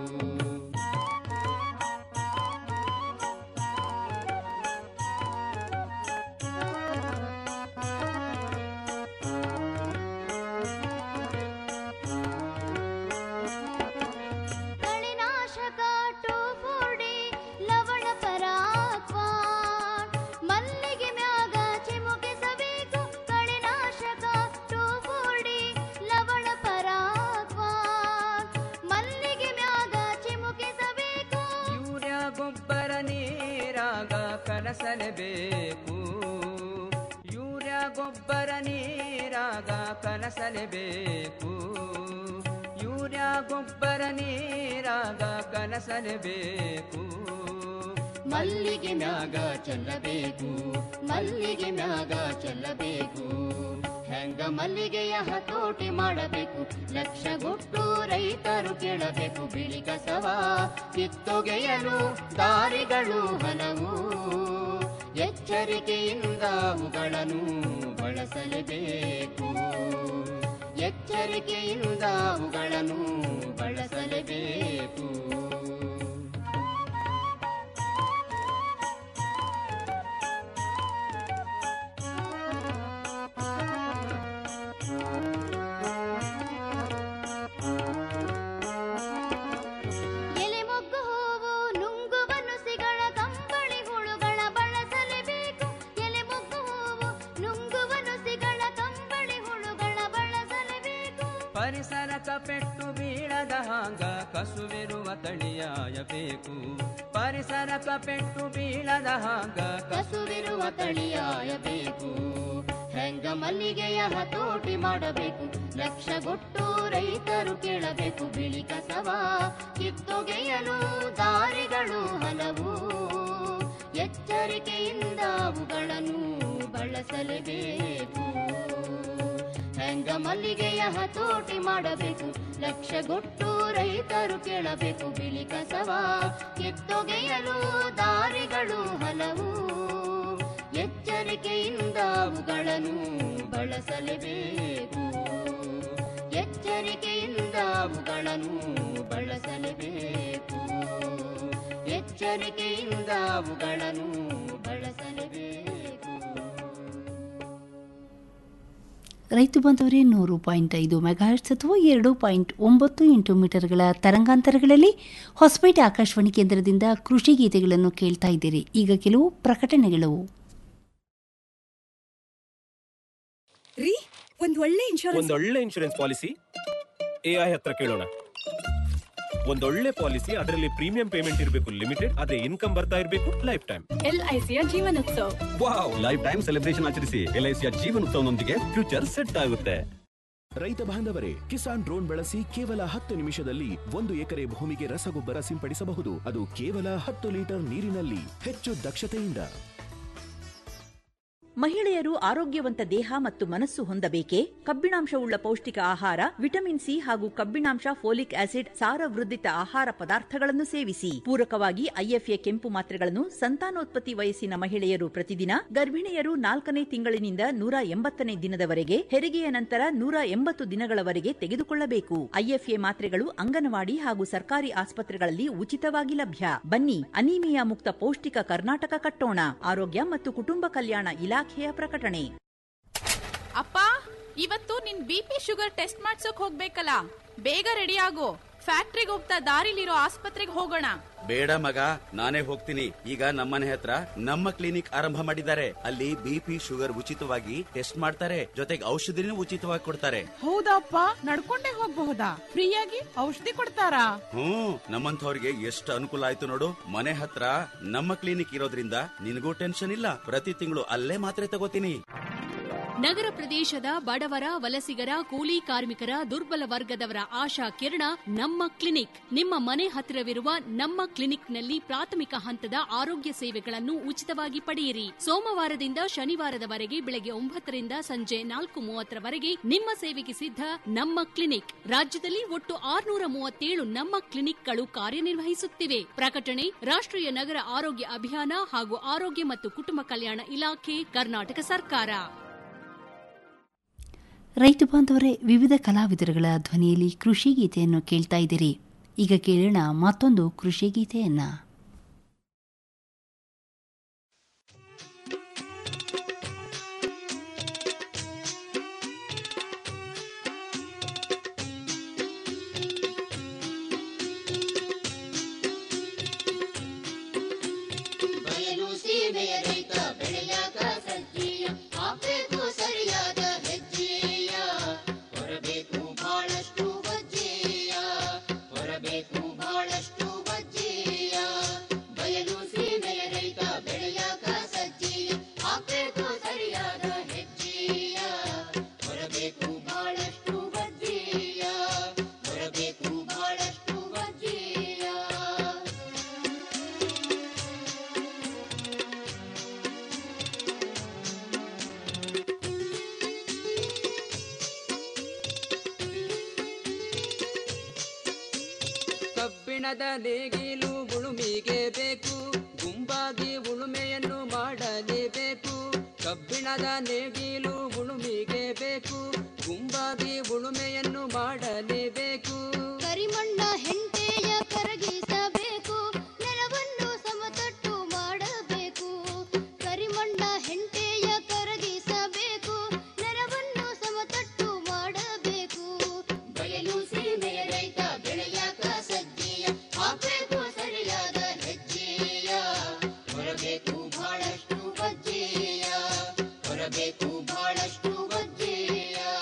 ಕಳೆನಾಶಕ ಟೋಫೋಡಿ ಲವಣ ಪರಾಕ್ವಾನ್ ಮಲ್ಲಿಗೆ ಮ್ಯಾಗ ಚಿಮುಕಿಸಬೇಕು ಕಳೆನಾಶಕ ಟೋಫೋಡಿ ಲವಣ ಪರಾಕ್ವಾನ್ ಮಲ್ಲಿಗೆ ಮ್ಯಾಗ ಚಿಮುಕಿಸಬೇಕು ಯೂರಿಯಾ ಗೊಬ್ಬರ ನೀರಾಗ ಕಲಸಲೇಬೇಕು ಯೂರಿಯಾ ಗೊಬ್ಬರ ನೀರಾಗ ಕಲಸಲೇಬೇಕು ಯೂರಿಯಾ ಗೊಬ್ಬರ ನೀರಾಗ ಕಲಸಲೇಬೇಕು ಮಲ್ಲಿಗೆ ಮ್ಯಾಗ ಚೆಲ್ಲಬೇಕು ಮಲ್ಲಿಗೆ ಮ್ಯಾಗ ಚೆಲ್ಲಬೇಕು ಹೆಂಗ ಮಲ್ಲಿಗೆಯ ಹತೋಟಿ ಮಾಡಬೇಕು ಲಕ್ಷಗೊಟ್ಟು ರೈತರು ಕೇಳಬೇಕು ಬಿಳಿ ಕಸವ ಕಿತ್ತೊಗೆಯಲು ದಾರಿಗಳು ಹಲವು ಎಚ್ಚರಿಕೆಯಿಂದ ಅವುಗಳನ್ನು ಬಳಸಲೇಬೇಕು ಎಚ್ಚರಿಕೆಯಿಂದ ಅವುಗಳನ್ನು ಬಳಸಲೇಬೇಕು ಎಲೆ ಮೊಗ್ಗು ಹೂವು ನುಂಗುವ ನುಸಿಗಳ ಕಂಬಳಿ ಹುಳುಗಳ ಬಳಸಲೇಬೇಕು ಎಲೆ ಮೊಗ್ಗು ಹೂವು ನುಂಗುವ ನುಸಿಗಳ ಕಂಬಳಿ ಹುಳುಗಳ ಬಳಸಲೇಬೇಕು ಪರಿಸರಕ ಪೆಟ್ಟು ಬೀಳದ ಹಾಂಗ ಕಸುವಿರುವ ತಳಿಯಾಯಬೇಕು ಪರಿಸರಕ ಪೆಟ್ಟು ಬೀಳದ ಹಾಂಗ ಕಸುವಿರುವ ತಳಿಯಾಯಬೇಕು ಹೆಂಗ ಮಲ್ಲಿಗೆಯ ಹತೋಟಿ ಮಾಡಬೇಕು ಲಕ್ಷಗೊಟ್ಟು ರೈತರು ಕೇಳಬೇಕು ಬಿಳಿ ಕಸವ ಕಿತ್ತೊಗೆಯಲು ದಾರಿಗಳು ಹಲವು ಎಚ್ಚರಿಕೆಯಿಂದ ಅವುಗಳನ್ನು ಬಳಸಲೇಬೇಕು ಹೆಂಗ ಮಲ್ಲಿಗೆಯ ಹತೋಟಿ ಮಾಡಬೇಕು ಲಕ್ಷಗೊಟ್ಟು ರೈತರು ಕೇಳಬೇಕು ಬಿಳಿ ಕಸವ ಕಿತ್ತೊಗೆಯಲು ದಾರಿಗಳು ಹಲವು ಎಚ್ಚರಿಕೆಯಿಂದ ಅವುಗಳನ್ನು ಬಳಸಲೇಬೇಕು ಎಚ್ಚರಿಕೆಯಿಂದ ಅವುಗಳನ್ನು ಬಳಸಲೇಬೇಕು ಎಚ್ಚರಿಕೆಯಿಂದ ಅವುಗಳನ್ನು ಬಳಸಲೇಬೇಕು ರೈತ ಬಾಂಧವರೇ ನೂರು ಪಾಯಿಂಟ್ ಐದು ಮೆಗಾಹರ್ಟ್ಸ್ ಅಥವಾ ಎರಡು ಪಾಯಿಂಟ್ ಒಂಬತ್ತು ಎಂಟು ಮೀಟರ್ಗಳ ತರಂಗಾಂತರಗಳಲ್ಲಿ ಹೊಸಪೇಟೆ ಆಕಾಶವಾಣಿ ಕೇಂದ್ರದಿಂದ ಕೃಷಿ ಗೀತೆಗಳನ್ನು ಕೇಳ್ತಾ ಇದ್ದೀರಿ ಈಗ ಕೆಲವು ಪ್ರಕಟಣೆಗಳು ರೀ ಒಂದ್ ಒಳ್ಳೆ ಇನ್ಶೂರೆನ್ಸ್ ಒಂದೊಳ್ಳೆ ಇನ್ಶೂರೆನ್ಸ್ ಪಾಲಿಸಿ ಎಐ ಹತ್ರ ಕೇಳೋಣ ಒಂದೊಳ್ಳೆ ಪಾಲಿಸಿ ಅದರಲ್ಲಿ ಪ್ರೀಮಿಯಂ ಪೇಮೆಂಟ್ ಇರಬೇಕು ಲಿಮಿಟೆಡ್ ಅದೇ ಇನ್ಕಮ್ ಬರ್ತಾ ಇರಬೇಕು ಲೈಫ್ ಟೈಮ್ ಎಲ್ ಐ ಸಿಯ ಜೀವನೋತ್ಸವ ವಾವ್ ಲೈಫ್ ಟೈಮ್ ಸೆಲೆಬ್ರೇಷನ್ ಆಚರಿಸಿ ಎಲ್ ಐ ಸಿಯ ಜೀವನೋತ್ಸವನೊಂದಿಗೆ ಫ್ಯೂಚರ್ ಸೆಟ್ ಆಗುತ್ತೆ ರೈತ ಬಾಂಧವರೇ ಕಿಸಾನ್ ಡ್ರೋನ್ ಬಳಸಿ ಕೇವಲ ಹತ್ತು ನಿಮಿಷದಲ್ಲಿ ಒಂದು ಎಕರೆ ಭೂಮಿಗೆ ರಸಗೊಬ್ಬರ ಸಿಂಪಡಿಸಬಹುದು ಅದು ಕೇವಲ ಹತ್ತು ಲೀಟರ್ ನೀರಿನಲ್ಲಿ ಹೆಚ್ಚು ದಕ್ಷತೆಯಿಂದ ಮಹಿಳೆಯರು ಆರೋಗ್ಯವಂತ ದೇಹ ಮತ್ತು ಮನಸ್ಸು ಹೊಂದಬೇಕೇ ಕಬ್ಬಿಣಾಂಶವುಳ್ಳ ಪೌಷ್ಟಿಕ ಆಹಾರ ವಿಟಮಿನ್ ಸಿ ಹಾಗೂ ಕಬ್ಬಿಣಾಂಶ ಫೋಲಿಕ್ ಆಸಿಡ್ ಸಾರವೃದ್ಧಿತ ಆಹಾರ ಪದಾರ್ಥಗಳನ್ನು ಸೇವಿಸಿ ಪೂರಕವಾಗಿ ಐಎಫ್ಎ ಕೆಂಪು ಮಾತ್ರೆಗಳನ್ನು ಸಂತಾನೋತ್ಪತ್ತಿ ವಯಸ್ಸಿನ ಮಹಿಳೆಯರು ಪ್ರತಿದಿನ ಗರ್ಭಿಣಿಯರು ನಾಲ್ಕನೇ ತಿಂಗಳಿನಿಂದ ನೂರ ಎಂಬತ್ತನೇ ದಿನದವರೆಗೆ ಹೆರಿಗೆಯ ನಂತರ ನೂರ ಎಂಬತ್ತು ದಿನಗಳವರೆಗೆ ತೆಗೆದುಕೊಳ್ಳಬೇಕು ಐಎಫ್ಎ ಮಾತ್ರೆಗಳು ಅಂಗನವಾಡಿ ಹಾಗೂ ಸರ್ಕಾರಿ ಆಸ್ಪತ್ರೆಗಳಲ್ಲಿ ಉಚಿತವಾಗಿ ಲಭ್ಯ ಬನ್ನಿ ಅನೀಮಿಯಾ ಮುಕ್ತ ಪೌಷ್ಟಿಕ ಕರ್ನಾಟಕ ಕಟ್ಟೋಣ ಆರೋಗ್ಯ ಮತ್ತು ಕುಟುಂಬ ಕಲ್ಯಾಣ ಇಲಾಖೆಯ ಪ್ರಕಟಣೆ ಅಪ್ಪ ಇವತ್ತು ನಿನ್ ಬಿ ಪಿ ಶುಗರ್ ಟೆಸ್ಟ್ ಮಾಡ್ಸೋಕ್ ಹೋಗ್ಬೇಕಲ್ಲ ಬೇಗ ರೆಡಿ ಆಗು ಫ್ಯಾಕ್ಟ್ರಿಗೆ ಹೋಗ್ತಾ ದಾರಿಲಿರೋ ಆಸ್ಪತ್ರೆಗೆ ಹೋಗೋಣ ಬೇಡ ಮಗ ನಾನೇ ಹೋಗ್ತೀನಿ ಈಗ ನಮ್ಮನೆ ಹತ್ರ ನಮ್ಮ ಕ್ಲಿನಿಕ್ ಆರಂಭ ಮಾಡಿದ್ದಾರೆ ಅಲ್ಲಿ ಬಿಪಿ ಶುಗರ್ ಉಚಿತವಾಗಿ ಟೆಸ್ಟ್ ಮಾಡ್ತಾರೆ ಜೊತೆಗೆ ಔಷಧಿನೂ ಉಚಿತವಾಗಿ ಕೊಡ್ತಾರೆ ಹೌದಪ್ಪ ನಡ್ಕೊಂಡೇ ಹೋಗ್ಬಹುದಾ ಫ್ರೀಯಾಗಿ ಔಷಧಿ ಕೊಡ್ತಾರಾ ಹ್ಮ್ ನಮ್ಮಂಥವ್ರಿಗೆ ಎಷ್ಟು ಅನುಕೂಲ ಆಯ್ತು ನೋಡು ಮನೆ ಹತ್ರ ನಮ್ಮ ಕ್ಲಿನಿಕ್ ಇರೋದ್ರಿಂದ ನಿನಗೂ ಟೆನ್ಷನ್ ಇಲ್ಲ ಪ್ರತಿ ತಿಂಗಳು ಅಲ್ಲೇ ಮಾತ್ರೆ ತಗೋತೀನಿ ನಗರ ಪ್ರದೇಶದ ಬಡವರ ವಲಸಿಗರ ಕೂಲಿ ಕಾರ್ಮಿಕರ ದುರ್ಬಲ ವರ್ಗದವರ ಆಶಾ ಕಿರಣ ನಮ್ಮ ಕ್ಲಿನಿಕ್ ನಿಮ್ಮ ಮನೆ ಹತ್ತಿರವಿರುವ ನಮ್ಮ ಕ್ಲಿನಿಕ್ನಲ್ಲಿ ಪ್ರಾಥಮಿಕ ಹಂತದ ಆರೋಗ್ಯ ಸೇವೆಗಳನ್ನು ಉಚಿತವಾಗಿ ಪಡೆಯಿರಿ ಸೋಮವಾರದಿಂದ ಶನಿವಾರದವರೆಗೆ ಬೆಳಗ್ಗೆ ಒಂಬತ್ತರಿಂದ ಸಂಜೆ ನಾಲ್ಕು ಮೂವತ್ತರವರೆಗೆ ನಿಮ್ಮ ಸೇವೆಗೆ ಸಿದ್ಧ ನಮ್ಮ ಕ್ಲಿನಿಕ್ ರಾಜ್ಯದಲ್ಲಿ ಒಟ್ಟು ಆರುನೂರ ಮೂವತ್ತೇಳು ನಮ್ಮ ಕ್ಲಿನಿಕ್ಗಳು ಕಾರ್ಯನಿರ್ವಹಿಸುತ್ತಿವೆ ಪ್ರಕಟಣೆ ರಾಷ್ಟ್ರೀಯ ನಗರ ಆರೋಗ್ಯ ಅಭಿಯಾನ ಹಾಗೂ ಆರೋಗ್ಯ ಮತ್ತು ಕುಟುಂಬ ಕಲ್ಯಾಣ ಇಲಾಖೆ ಕರ್ನಾಟಕ ಸರ್ಕಾರ ರೈತ ಬಾಂಧವರೇ ವಿವಿಧ ಕಲಾವಿದರುಗಳ ಧ್ವನಿಯಲ್ಲಿ ಕೃಷಿ ಗೀತೆಯನ್ನು ಕೇಳ್ತಾ ಇದ್ದೀರಿ ಈಗ ಕೇಳೋಣ ಮತ್ತೊಂದು ಕೃಷಿ ಗೀತೆಯನ್ನ ಬಯಲು ಸೀಮೆಯ ರೈತ ಬೆಳೆಯಾಗ ಸಜ್ಜೀಯ ಹಾಕ್ಬೇಕು ಸರಿಯಾದ ಹೆಜ್ಜೆಯ ಹೊರಬೇಕು ಬಹಳಷ್ಟು ವಜ್ಜೆಯ ಹೊರಬೇಕು ಬಹಳಷ್ಟು ವಜ್ಜೆಯ ಬಯಲು ಸೀಮೆಯ ರೈತ ಬೆಳೆಯಾಗ ಸಜ್ಜೀಯ ಹಾಕ್ಬೇಕು ಸರಿಯಾದ ಹೆಜ್ಜೆಯ ಹೊರಬೇಕು ಬಹಳಷ್ಟು ವಜ್ಜೆಯ ಹೊರಬೇಕು ಬಹಳಷ್ಟು ವಜ್ಜೆಯ ಕಬ್ಬಿಣದ ನೇಗಿಲು ಉಳುಮಿಗೆ ಬೇಕು ಗುಂಪಾಗಿ ಉಳುಮೆಯನ್ನು ಮಾಡಲೇಬೇಕು ಕಬ್ಬಿಣದ ನೇಗಿಲು ಉಳುಮಿಗೆ ಬೇಕು ಗುಂಪಾಗಿ ಉಳುಮೆಯನ್ನು ಮಾಡಲೇಬೇಕು ಕರಿಮಣ್ಣ ಹೆಂಟೆಯ ಕರಗಿಸಬೇಕು ನೆಲವನ್ನು ಸಮತಟ್ಟು ಮಾಡಬೇಕು ಕರಿಮಣ್ಣ ಹೆಂಟೆಯ ಕರಗಿಸಬೇಕು ನೆಲವನ್ನು ಸಮತಟ್ಟು ಮಾಡಬೇಕು ಬಯಲು ಸೀಮೆಯ ರೈತ ಬೆಳೆಯಾಕ ಸಜ್ಜೆಯ ಹಾಕಬೇಕು ಸರಿಯಾದ ಹೆಜ್ಜೆಯ ಹೊರಬೇಕು ಬಹಳಷ್ಟು ವಜ್ಜೆಯ ಹೊರಬೇಕು ಬಹಳಷ್ಟು ವಜ್ಜೆಯ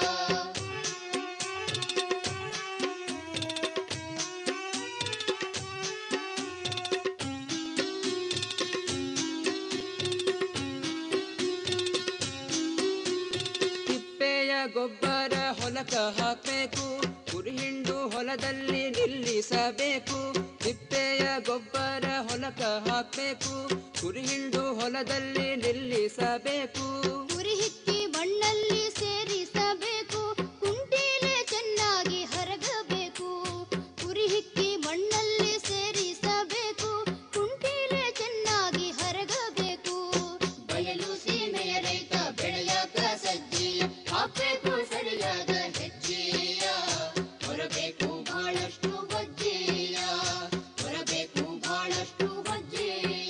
ತಿಪ್ಪೆಯ ಗೊಬ್ಬರ ಹೊಲಕ ಹಾಕಬೇಕು ಕುರಿಹಿಂಡು ಹೊಲದಲ್ಲಿ ನಿಲ್ಲಿಸಬೇಕು ತಿಪ್ಪೆಯ ಗೊಬ್ಬರ ಹೊಲಕ ಹಾಕಬೇಕು ಕುರಿಹಿಂಡು ಹೊಲದಲ್ಲಿ ನಿಲ್ಲಿಸಬೇಕು ಉರಿ ಹಿಕ್ಕಿ ಮಣ್ಣಲ್ಲಿ ಸೇರಿಸಬೇಕು ಕುಂಟೀಲೆ ಚೆನ್ನಾಗಿ ಹರಗಬೇಕು ಉರಿ ಹಿಕ್ಕಿ ಮಣ್ಣಲ್ಲಿ ಸೇರಿಸಬೇಕು ಕುಂಟೀಲೆ ಚೆನ್ನಾಗಿ ಹರಗಬೇಕು ಬಯಲು ಸೀಮೆಯ ರೈತ ಬೆಳೆಯಾಕ ಸಜ್ಜೆಯ ಹಾಕಬೇಕು ಸರಿಯಾದ ಹೆಜ್ಜೆಯ ಹೊರಬೇಕು ಬಹಳಷ್ಟು ವಜ್ಜೆಯ ಹೊರಬೇಕು ಬಹಳಷ್ಟು ವಜ್ಜೆಯ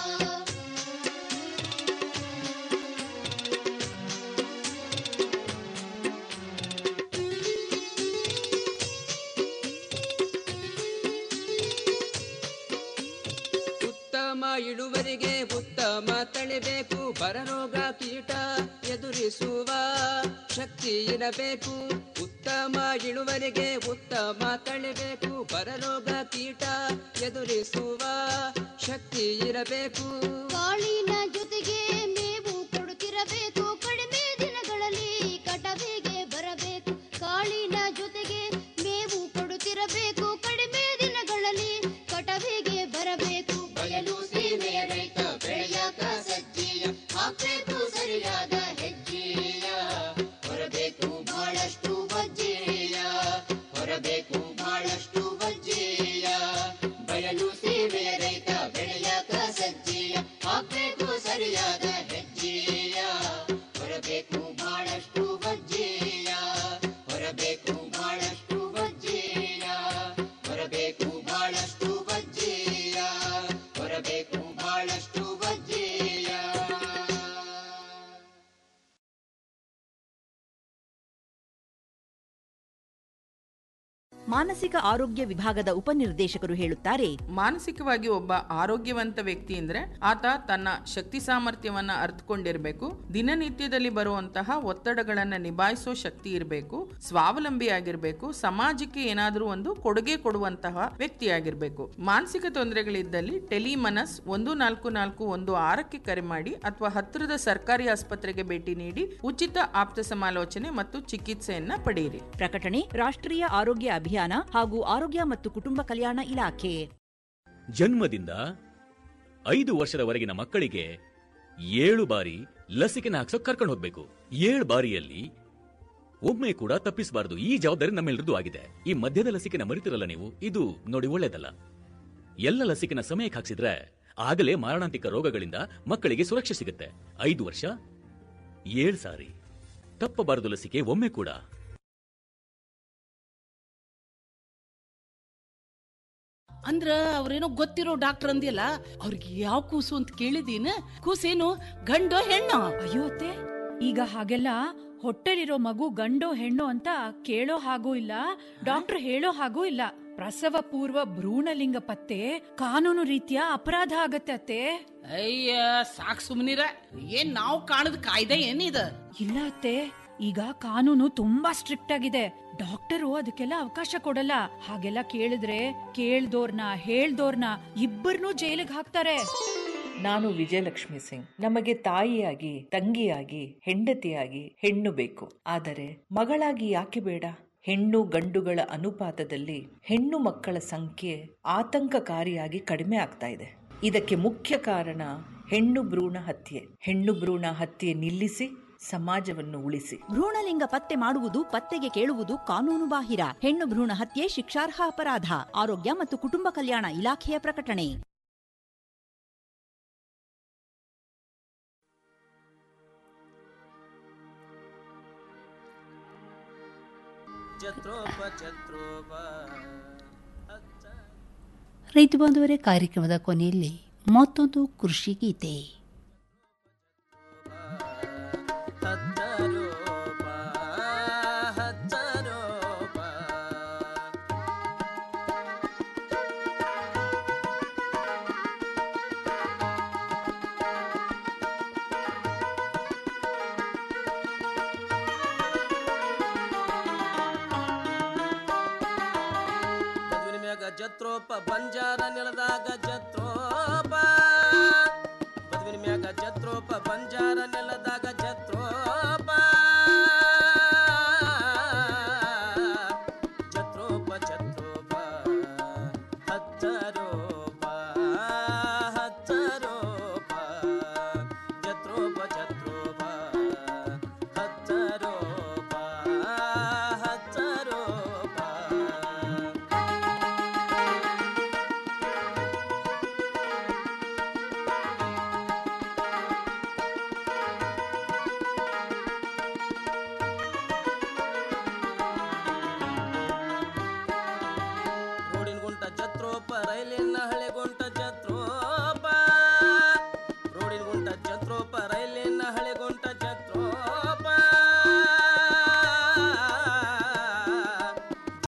ಉತ್ತಮ ಇಳುವರಿಗೆ ಉತ್ತಮ ತಳಿಬೇಕು ಬರರೋಗ ಕೀಟ ಎದುರಿಸುವ ಶಕ್ತಿ ಇರಬೇಕು ಉತ್ತಮ ಇಳುವರಿಗೆ ಉತ್ತಮ ತಳಿಬೇಕು ಬರರೋಗ ಕೀಟ ಎದುರಿಸುವ ಶಕ್ತಿ ಇರಬೇಕು ಕಾಳಿನ ಜೊತೆಗೆ ಮೇವು ಕೊಡುತ್ತಿರಬೇಕು ಕಡಿಮೆ ದಿನಗಳಲ್ಲಿ ಕಟವಿಗೆ ಬರಬೇಕು ಕಾಳಿನ ಬಹಳಷ್ಟು ವಜ್ಜೇಯ ಹೊರಬೇಕು ಬಹಳಷ್ಟು ವಜ್ಜೇಯ ಮಾನಸಿಕ ಆರೋಗ್ಯ ವಿಭಾಗದ ಉಪನಿರ್ದೇಶಕರು ಹೇಳುತ್ತಾರೆ ಮಾನಸಿಕವಾಗಿ ಒಬ್ಬ ಆರೋಗ್ಯವಂತ ವ್ಯಕ್ತಿ ಅಂದ್ರೆ ಆತ ತನ್ನ ಶಕ್ತಿ ಸಾಮರ್ಥ್ಯವನ್ನ ಅರ್ಥಕೊಂಡಿರ್ಬೇಕು ದಿನನಿತ್ಯದಲ್ಲಿ ಬರುವಂತಹ ಒತ್ತಡಗಳನ್ನ ನಿಭಾಯಿಸೋ ಶಕ್ತಿ ಇರಬೇಕು ಸ್ವಾವಲಂಬಿಯಾಗಿರ್ಬೇಕು ಸಮಾಜಕ್ಕೆ ಏನಾದರೂ ಒಂದು ಕೊಡುಗೆ ಕೊಡುವಂತಹ ವ್ಯಕ್ತಿಯಾಗಿರ್ಬೇಕು ಮಾನಸಿಕ ತೊಂದರೆಗಳಿದ್ದಲ್ಲಿ ಟೆಲಿಮನಸ್ ಒಂದು ನಾಲ್ಕು ನಾಲ್ಕು ಒಂದು ಆರಕ್ಕೆ ಕರೆ ಮಾಡಿ ಅಥವಾ ಹತ್ತಿರದ ಸರ್ಕಾರಿ ಆಸ್ಪತ್ರೆಗೆ ಭೇಟಿ ನೀಡಿ ಉಚಿತ ಆಪ್ತ ಸಮಾಲೋಚನೆ ಮತ್ತು ಚಿಕಿತ್ಸೆಯನ್ನ ಪಡೆಯಿರಿ ಪ್ರಕಟಣೆ ರಾಷ್ಟ್ರೀಯ ಆರೋಗ್ಯ ಅಭಿಯಾನ ಹಾಗೂ ಆರೋಗ್ಯ ಮತ್ತು ಕುಟುಂಬ ಕಲ್ಯಾಣ ಇಲಾಖೆ ಜನ್ಮದಿಂದ ಐದು ವರ್ಷದವರೆಗಿನ ಮಕ್ಕಳಿಗೆ ಏಳು ಬಾರಿ ಲಸಿಕೆನ ಹಾಕ್ಸೋಕ್ ಕರ್ಕೊಂಡು ಹೋಗ್ಬೇಕು ಏಳು ಬಾರಿಯಲ್ಲಿ ಒಮ್ಮೆ ಕೂಡ ತಪ್ಪಿಸಬಾರದು ಈ ಜವಾಬ್ದಾರಿ ನಮ್ಮೆಲ್ಲರದ್ದು ಆಗಿದೆ ಈ ಮಧ್ಯದ ಲಸಿಕೆನ ಮರಿತಿರಲ್ಲ ನೀವು ಇದು ನೋಡಿ ಒಳ್ಳೇದಲ್ಲ ಎಲ್ಲ ಲಸಿಕೆನ ಸಮಯಕ್ಕೆ ಹಾಕ್ಸಿದ್ರೆ ಆಗಲೇ ಮಾರಣಾಂತಿಕ ರೋಗಗಳಿಂದ ಮಕ್ಕಳಿಗೆ ಸುರಕ್ಷೆ ಸಿಗುತ್ತೆ ಐದು ವರ್ಷ ಏಳು ಸಾರಿ ತಪ್ಪಬಾರದು ಲಸಿಕೆ ಒಮ್ಮೆ ಕೂಡ ಅಂದ್ರ ಅವ್ರೇನೋ ಗೊತ್ತಿರೋ ಡಾಕ್ಟರ್ ಅಂದಿಲ್ಲ ಅವ್ರಿಗೆ ಯಾವ ಕೂಸು ಅಂತ ಕೇಳಿದೀನ ಕೂಸೇನು ಗಂಡೋ ಹೆಣ್ಣೋ ಅಯ್ಯೋ ಅತ್ತೆ ಈಗ ಹಾಗೆಲ್ಲ ಹೊಟ್ಟೆಲಿರೋ ಮಗು ಗಂಡೋ ಹೆಣ್ಣೋ ಅಂತ ಕೇಳೋ ಹಾಗೂ ಇಲ್ಲ ಡಾಕ್ಟರ್ ಹೇಳೋ ಹಾಗೂ ಇಲ್ಲ ಪ್ರಸವ ಪೂರ್ವ ಭ್ರೂಣಲಿಂಗ ಪತ್ತೆ ಕಾನೂನು ರೀತಿಯ ಅಪರಾಧ ಆಗತ್ತೆ ಅತ್ತೆ ಅಯ್ಯ ಸಾಕ್ ಸುಮ್ನಿರ ಏನ್ ನಾವು ಕಾಣದ ಕಾಯ್ದೆ ಏನಿದ ಇಲ್ಲ ಅತ್ತೆ ಈಗ ಕಾನೂನು ತುಂಬಾ ಸ್ಟ್ರಿಕ್ಟ್ ಆಗಿದೆ ಡಾಕ್ಟರು ಅದಕ್ಕೆಲ್ಲ ಅವಕಾಶ ಕೊಡಲ್ಲ ಹಾಗೆಲ್ಲ ಕೇಳಿದ್ರೆ ಕೇಳ್ದೋರ್ನ ಹೇಳ್ದೋರ್ನ ಇಬ್ಬರನ್ನೂ ಜೈಲಿಗೆ ಹಾಕ್ತಾರೆ ನಾನು ವಿಜಯಲಕ್ಷ್ಮಿ ಸಿಂಗ್ ನಮಗೆ ತಾಯಿಯಾಗಿ ತಂಗಿಯಾಗಿ ಹೆಂಡತಿಯಾಗಿ ಹೆಣ್ಣು ಬೇಕು ಆದರೆ ಮಗಳಾಗಿ ಯಾಕೆ ಬೇಡ ಹೆಣ್ಣು ಗಂಡುಗಳ ಅನುಪಾತದಲ್ಲಿ ಹೆಣ್ಣು ಮಕ್ಕಳ ಸಂಖ್ಯೆ ಆತಂಕಕಾರಿಯಾಗಿ ಕಡಿಮೆ ಆಗ್ತಾ ಇದೆ ಇದಕ್ಕೆ ಮುಖ್ಯ ಕಾರಣ ಹೆಣ್ಣು ಭ್ರೂಣ ಹತ್ಯೆ ಹೆಣ್ಣು ಭ್ರೂಣ ಹತ್ಯೆ ನಿಲ್ಲಿಸಿ ಸಮಾಜವನ್ನು ಉಳಿಸಿ ಭ್ರೂಣಲಿಂಗ ಪತ್ತೆ ಮಾಡುವುದು ಪತ್ತೆಗೆ ಕೇಳುವುದು ಕಾನೂನು ಬಾಹಿರ ಹೆಣ್ಣು ಭ್ರೂಣ ಹತ್ಯೆ ಶಿಕ್ಷಾರ್ಹ ಅಪರಾಧ ಆರೋಗ್ಯ ಮತ್ತು ಕುಟುಂಬ ಕಲ್ಯಾಣ ಇಲಾಖೆಯ ಪ್ರಕಟಣೆ ಛತ್ರೋಪ ಛತ್ರೋಪ ರೈತ ಬಾಂಧವರೇ ಕಾರ್ಯಕ್ರಮದ ಕೊನೆಯಲ್ಲಿ ಮತ್ತೊಂದು ಕೃಷಿ ಗೀತೆ ಹಚ್ಚರೋಪ ಹಚ್ಚರೋಪ ಮದುವಿನ ಮ್ಯಾಗ ಜತ್ರೋಪ ಬಂಜಾರ ನೆಲದಾಗ ಜತ್ರೋಪ ಮದುವಿನ ಮ್ಯಾಗ ಜತ್ರೋಪ ಬಂಜಾರ ನೆಲದಾಗ ಜತ್ರೋಪ ಜತ್ರೋಪ ಜತ್ರೋಪ ಹಚ್ಚರೋಪ